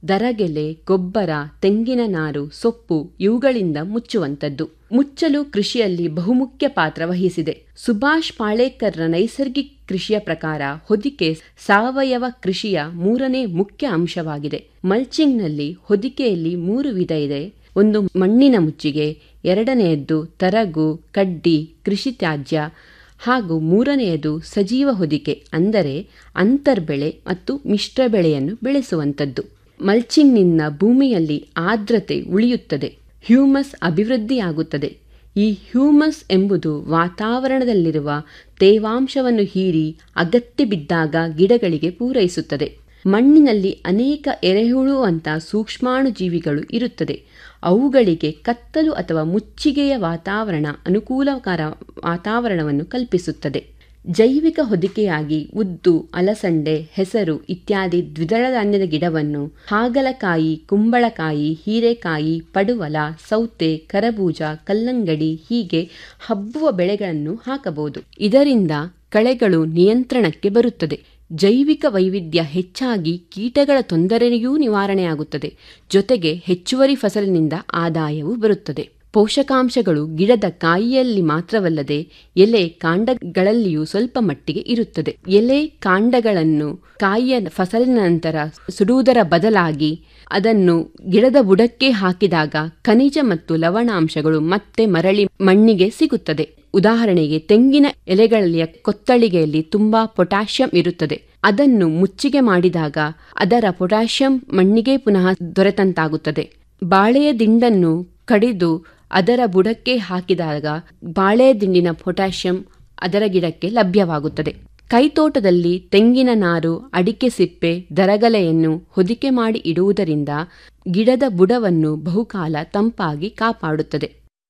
ದರಗೆಲೆ ಗೊಬ್ಬರ ತೆಂಗಿನ ನಾರು ಸೊಪ್ಪು ಇವುಗಳಿಂದ ಮುಚ್ಚುವಂಥದ್ದು ಮುಚ್ಚಲು ಕೃಷಿಯಲ್ಲಿ ಬಹುಮುಖ್ಯ ಪಾತ್ರ ವಹಿಸಿದೆ ಸುಭಾಷ್ ಪಾಳೇಕರ್ರ ನೈಸರ್ಗಿಕ ಕೃಷಿಯ ಪ್ರಕಾರ ಹೊದಿಕೆ ಸಾವಯವ ಕೃಷಿಯ ಮೂರನೇ ಮುಖ್ಯ ಅಂಶವಾಗಿದೆ ಮಲ್ಚಿಂಗ್ನಲ್ಲಿ ಹೊದಿಕೆಯಲ್ಲಿ ಮೂರು ವಿಧ ಇದೆ ಒಂದು ಮಣ್ಣಿನ ಮುಚ್ಚಿಗೆ ಎರಡನೆಯದ್ದು ತರಗು ಕಡ್ಡಿ ಕೃಷಿ ತ್ಯಾಜ್ಯ ಹಾಗೂ ಮೂರನೆಯದು ಸಜೀವ ಹೊದಿಕೆ ಅಂದರೆ ಅಂತರ್ಬೆಳೆ ಮತ್ತು ಮಿಶ್ರ ಬೆಳೆಯನ್ನು ಬೆಳೆಸುವಂಥದ್ದು ಮಲ್ಚಿಂಗ್ನಿಂದ ಭೂಮಿಯಲ್ಲಿ ಆರ್ದ್ರತೆ ಉಳಿಯುತ್ತದೆ ಹ್ಯೂಮಸ್ ಅಭಿವೃದ್ಧಿಯಾಗುತ್ತದೆ ಈ ಹ್ಯೂಮಸ್ ಎಂಬುದು ವಾತಾವರಣದಲ್ಲಿರುವ ತೇವಾಂಶವನ್ನು ಹೀರಿ ಅಗತ್ಯ ಬಿದ್ದಾಗ ಗಿಡಗಳಿಗೆ ಪೂರೈಸುತ್ತದೆ ಮಣ್ಣಿನಲ್ಲಿ ಅನೇಕ ಎರೆಹುಳು ಅಂತ ಸೂಕ್ಷ್ಮಾಣು ಜೀವಿಗಳು ಇರುತ್ತದೆ ಅವುಗಳಿಗೆ ಕತ್ತಲು ಅಥವಾ ಮುಚ್ಚಿಗೆಯ ವಾತಾವರಣ ಅನುಕೂಲಕರ ವಾತಾವರಣವನ್ನು ಕಲ್ಪಿಸುತ್ತದೆ ಜೈವಿಕ ಹೊದಿಕೆಯಾಗಿ ಉದ್ದು ಅಲಸಂಡೆ ಹೆಸರು ಇತ್ಯಾದಿ ದ್ವಿದಳ ಧಾನ್ಯದ ಗಿಡವನ್ನು ಹಾಗಲಕಾಯಿ ಕುಂಬಳಕಾಯಿ ಹೀರೆಕಾಯಿ ಪಡುವಲ ಸೌತೆ ಕರಬೂಜ ಕಲ್ಲಂಗಡಿ ಹೀಗೆ ಹಬ್ಬುವ ಬೆಳೆಗಳನ್ನು ಹಾಕಬಹುದು ಇದರಿಂದ ಕಳೆಗಳು ನಿಯಂತ್ರಣಕ್ಕೆ ಬರುತ್ತದೆ ಜೈವಿಕ ವೈವಿಧ್ಯ ಹೆಚ್ಚಾಗಿ ಕೀಟಗಳ ತೊಂದರೆಯೂ ನಿವಾರಣೆಯಾಗುತ್ತದೆ ಜೊತೆಗೆ ಹೆಚ್ಚುವರಿ ಫಸಲಿನಿಂದ ಆದಾಯವೂ ಬರುತ್ತದೆ ಪೋಷಕಾಂಶಗಳು ಗಿಡದ ಕಾಯಿಯಲ್ಲಿ ಮಾತ್ರವಲ್ಲದೆ ಎಲೆ ಕಾಂಡಗಳಲ್ಲಿಯೂ ಸ್ವಲ್ಪ ಮಟ್ಟಿಗೆ ಇರುತ್ತದೆ ಎಲೆ ಕಾಂಡಗಳನ್ನು ಕಾಯಿಯ ಫಸಲಿನ ನಂತರ ಸುಡುವುದರ ಬದಲಾಗಿ ಅದನ್ನು ಗಿಡದ ಬುಡಕ್ಕೆ ಹಾಕಿದಾಗ ಖನಿಜ ಮತ್ತು ಲವಣಾಂಶಗಳು ಮತ್ತೆ ಮರಳಿ ಮಣ್ಣಿಗೆ ಸಿಗುತ್ತದೆ ಉದಾಹರಣೆಗೆ ತೆಂಗಿನ ಎಲೆಗಳಲ್ಲಿಯ ಕೊತ್ತಳಿಗೆಯಲ್ಲಿ ತುಂಬಾ ಪೊಟ್ಯಾಷಿಯಂ ಇರುತ್ತದೆ ಅದನ್ನು ಮುಚ್ಚಿಗೆ ಮಾಡಿದಾಗ ಅದರ ಪೊಟ್ಯಾಷಿಯಂ ಮಣ್ಣಿಗೆ ಪುನಃ ದೊರೆತಂತಾಗುತ್ತದೆ ಬಾಳೆಯ ದಿಂಡನ್ನು ಕಡಿದು ಅದರ ಬುಡಕ್ಕೆ ಹಾಕಿದಾಗ ಬಾಳೆಯ ದಿಂಡಿನ ಪೊಟ್ಯಾಷಿಯಂ ಅದರ ಗಿಡಕ್ಕೆ ಲಭ್ಯವಾಗುತ್ತದೆ ಕೈತೋಟದಲ್ಲಿ ತೆಂಗಿನ ನಾರು ಅಡಿಕೆ ಸಿಪ್ಪೆ ದರಗಲೆಯನ್ನು ಹೊದಿಕೆ ಮಾಡಿ ಇಡುವುದರಿಂದ ಗಿಡದ ಬುಡವನ್ನು ಬಹುಕಾಲ ತಂಪಾಗಿ ಕಾಪಾಡುತ್ತದೆ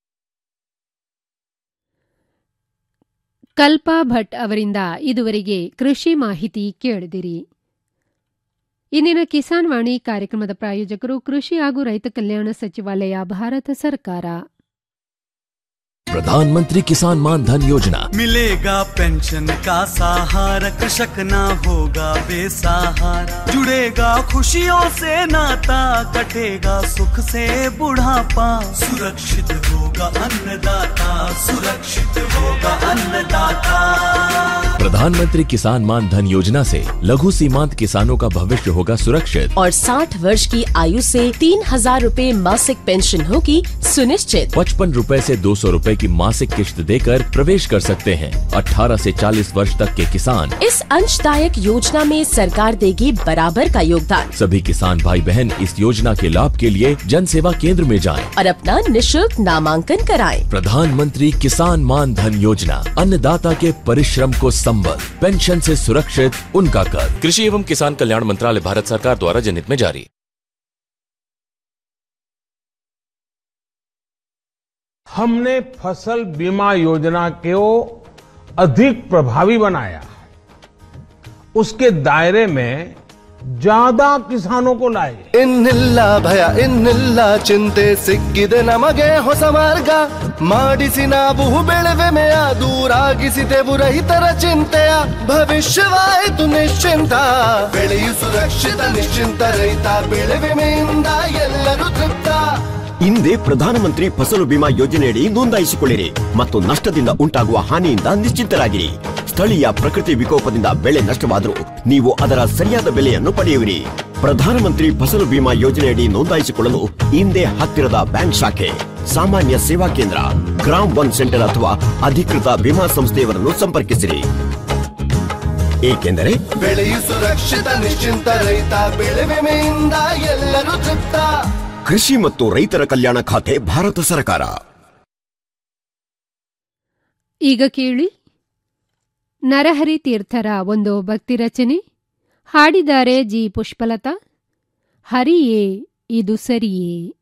ಕಲ್ಪಾ ಭಟ್ ಅವರಿಂದ ಇದುವರೆಗೆ ಕೃಷಿ ಮಾಹಿತಿ ಕೇಳಿದಿರಿ ಇಂದಿನ ಕಿಸಾನ್ ವಾಣಿ ಕಾರ್ಯಕ್ರಮದ ಪ್ರಾಯೋಜಕರು ಕೃಷಿ ಹಾಗೂ ರೈತ ಕಲ್ಯಾಣ ಸಚಿವಾಲಯ ಭಾರತ ಸರ್ಕಾರ प्रधानमंत्री किसान मान धन योजना मिलेगा पेंशन का सहारा कृषक ना होगा बेसहारा जुड़ेगा खुशियों से नाता कटेगा सुख से बुढ़ापा सुरक्षित होगा अन्नदाता सुरक्षित होगा अन्नदाता प्रधानमंत्री किसान मान धन योजना से लघु सीमांत किसानों का भविष्य होगा सुरक्षित और 60 वर्ष की आयु से तीन हजार रूपए मासिक पेंशन होगी सुनिश्चित पचपन रूपए से दो सौ रूपए की मासिक किश्त देकर प्रवेश कर सकते हैं 18 से 40 वर्ष तक के किसान इस अंशदायक योजना में सरकार देगी बराबर का योगदान सभी किसान भाई बहन इस योजना के लाभ के लिए जन सेवा केंद्र में जाएं। और अपना निशुल्क नामांकन कराएं। प्रधानमंत्री किसान मान धन योजना अन्नदाता के परिश्रम को संबल पेंशन से सुरक्षित उनका कर कृषि एवं किसान कल्याण मंत्रालय भारत सरकार द्वारा जनहित में जारी हमने फसल बीमा योजना को अधिक प्रभावी बनाया उसके दायरे में ज्यादा किसानों को लाए ಇನ್ನಿಲ್ಲ ಭಯ ಇನ್ನಿಲ್ಲ ಚಿಂತೆ ಸಿಕ್ಕಿದೆ ನಮಗೆ ಹೊಸ ಮಾರ್ಗ ಮಾಡಿಸಿ ನಾವು ಬೆಳೆವೆಮೆಯ ದೂರಾಗಿಸಿದೆವು ರೈತರ ಚಿಂತೆಯ ಭವಿಷ್ಯವಾಯಿತು ನಿಶ್ಚಿಂತ ಬೆಳೆಯು ಸುರಕ್ಷಿತ ನಿಶ್ಚಿಂತ ರೈತ ಬೆಳೆ ವಿಮೆಯಿಂದ ಎಲ್ಲರೂ ತೃಪ್ತ ಹಿಂದೆ ಪ್ರಧಾನಮಂತ್ರಿ ಫಸಲು ಬಿಮಾ ಯೋಜನೆಯಡಿ ನೋಂದಾಯಿಸಿಕೊಳ್ಳಿರಿ ಮತ್ತು ನಷ್ಟದಿಂದ ಉಂಟಾಗುವ ಹಾನಿಯಿಂದ ನಿಶ್ಚಿಂತರಾಗಿರಿ ಸ್ಥಳೀಯ ಪ್ರಕೃತಿ ವಿಕೋಪದಿಂದ ಬೆಳೆ ನಷ್ಟವಾದರೂ ನೀವು ಅದರ ಸರಿಯಾದ ಬೆಲೆಯನ್ನು ಪಡೆಯುವಿರಿ ಪ್ರಧಾನಮಂತ್ರಿ ಫಸಲು ಬಿಮಾ ಯೋಜನೆಯಡಿ ನೋಂದಾಯಿಸಿಕೊಳ್ಳಲು ಹಿಂದೆ ಹತ್ತಿರದ ಬ್ಯಾಂಕ್ ಶಾಖೆ ಸಾಮಾನ್ಯ ಸೇವಾ ಕೇಂದ್ರ ಗ್ರಾಮ್ ಒನ್ ಸೆಂಟರ್ ಅಥವಾ ಅಧಿಕೃತ ವಿಮಾ ಸಂಸ್ಥೆಯವರನ್ನು ಸಂಪರ್ಕಿಸಿರಿ ಏಕೆಂದರೆ ಬೆಳೆಯು ಸುರಕ್ಷಿತ ನಿಶ್ಚಿಂತ ರೈತ ಬೆಳೆ ವಿಮೆಯಿಂದ ಎಲ್ಲರೂ ತೃಪ್ತ ಕೃಷಿ ಮತ್ತು ರೈತರ ಕಲ್ಯಾಣ ಖಾತೆ ಭಾರತ ಸರ್ಕಾರ ಈಗ ಕೇಳಿ ನರಹರಿ ತೀರ್ಥರ ಒಂದು ಭಕ್ತಿ ರಚನೆ ಹಾಡಿದ್ದಾರೆ ಜಿ ಪುಷ್ಪಲತಾ ಹರಿಯೇ ಇದು ಸರಿಯೇ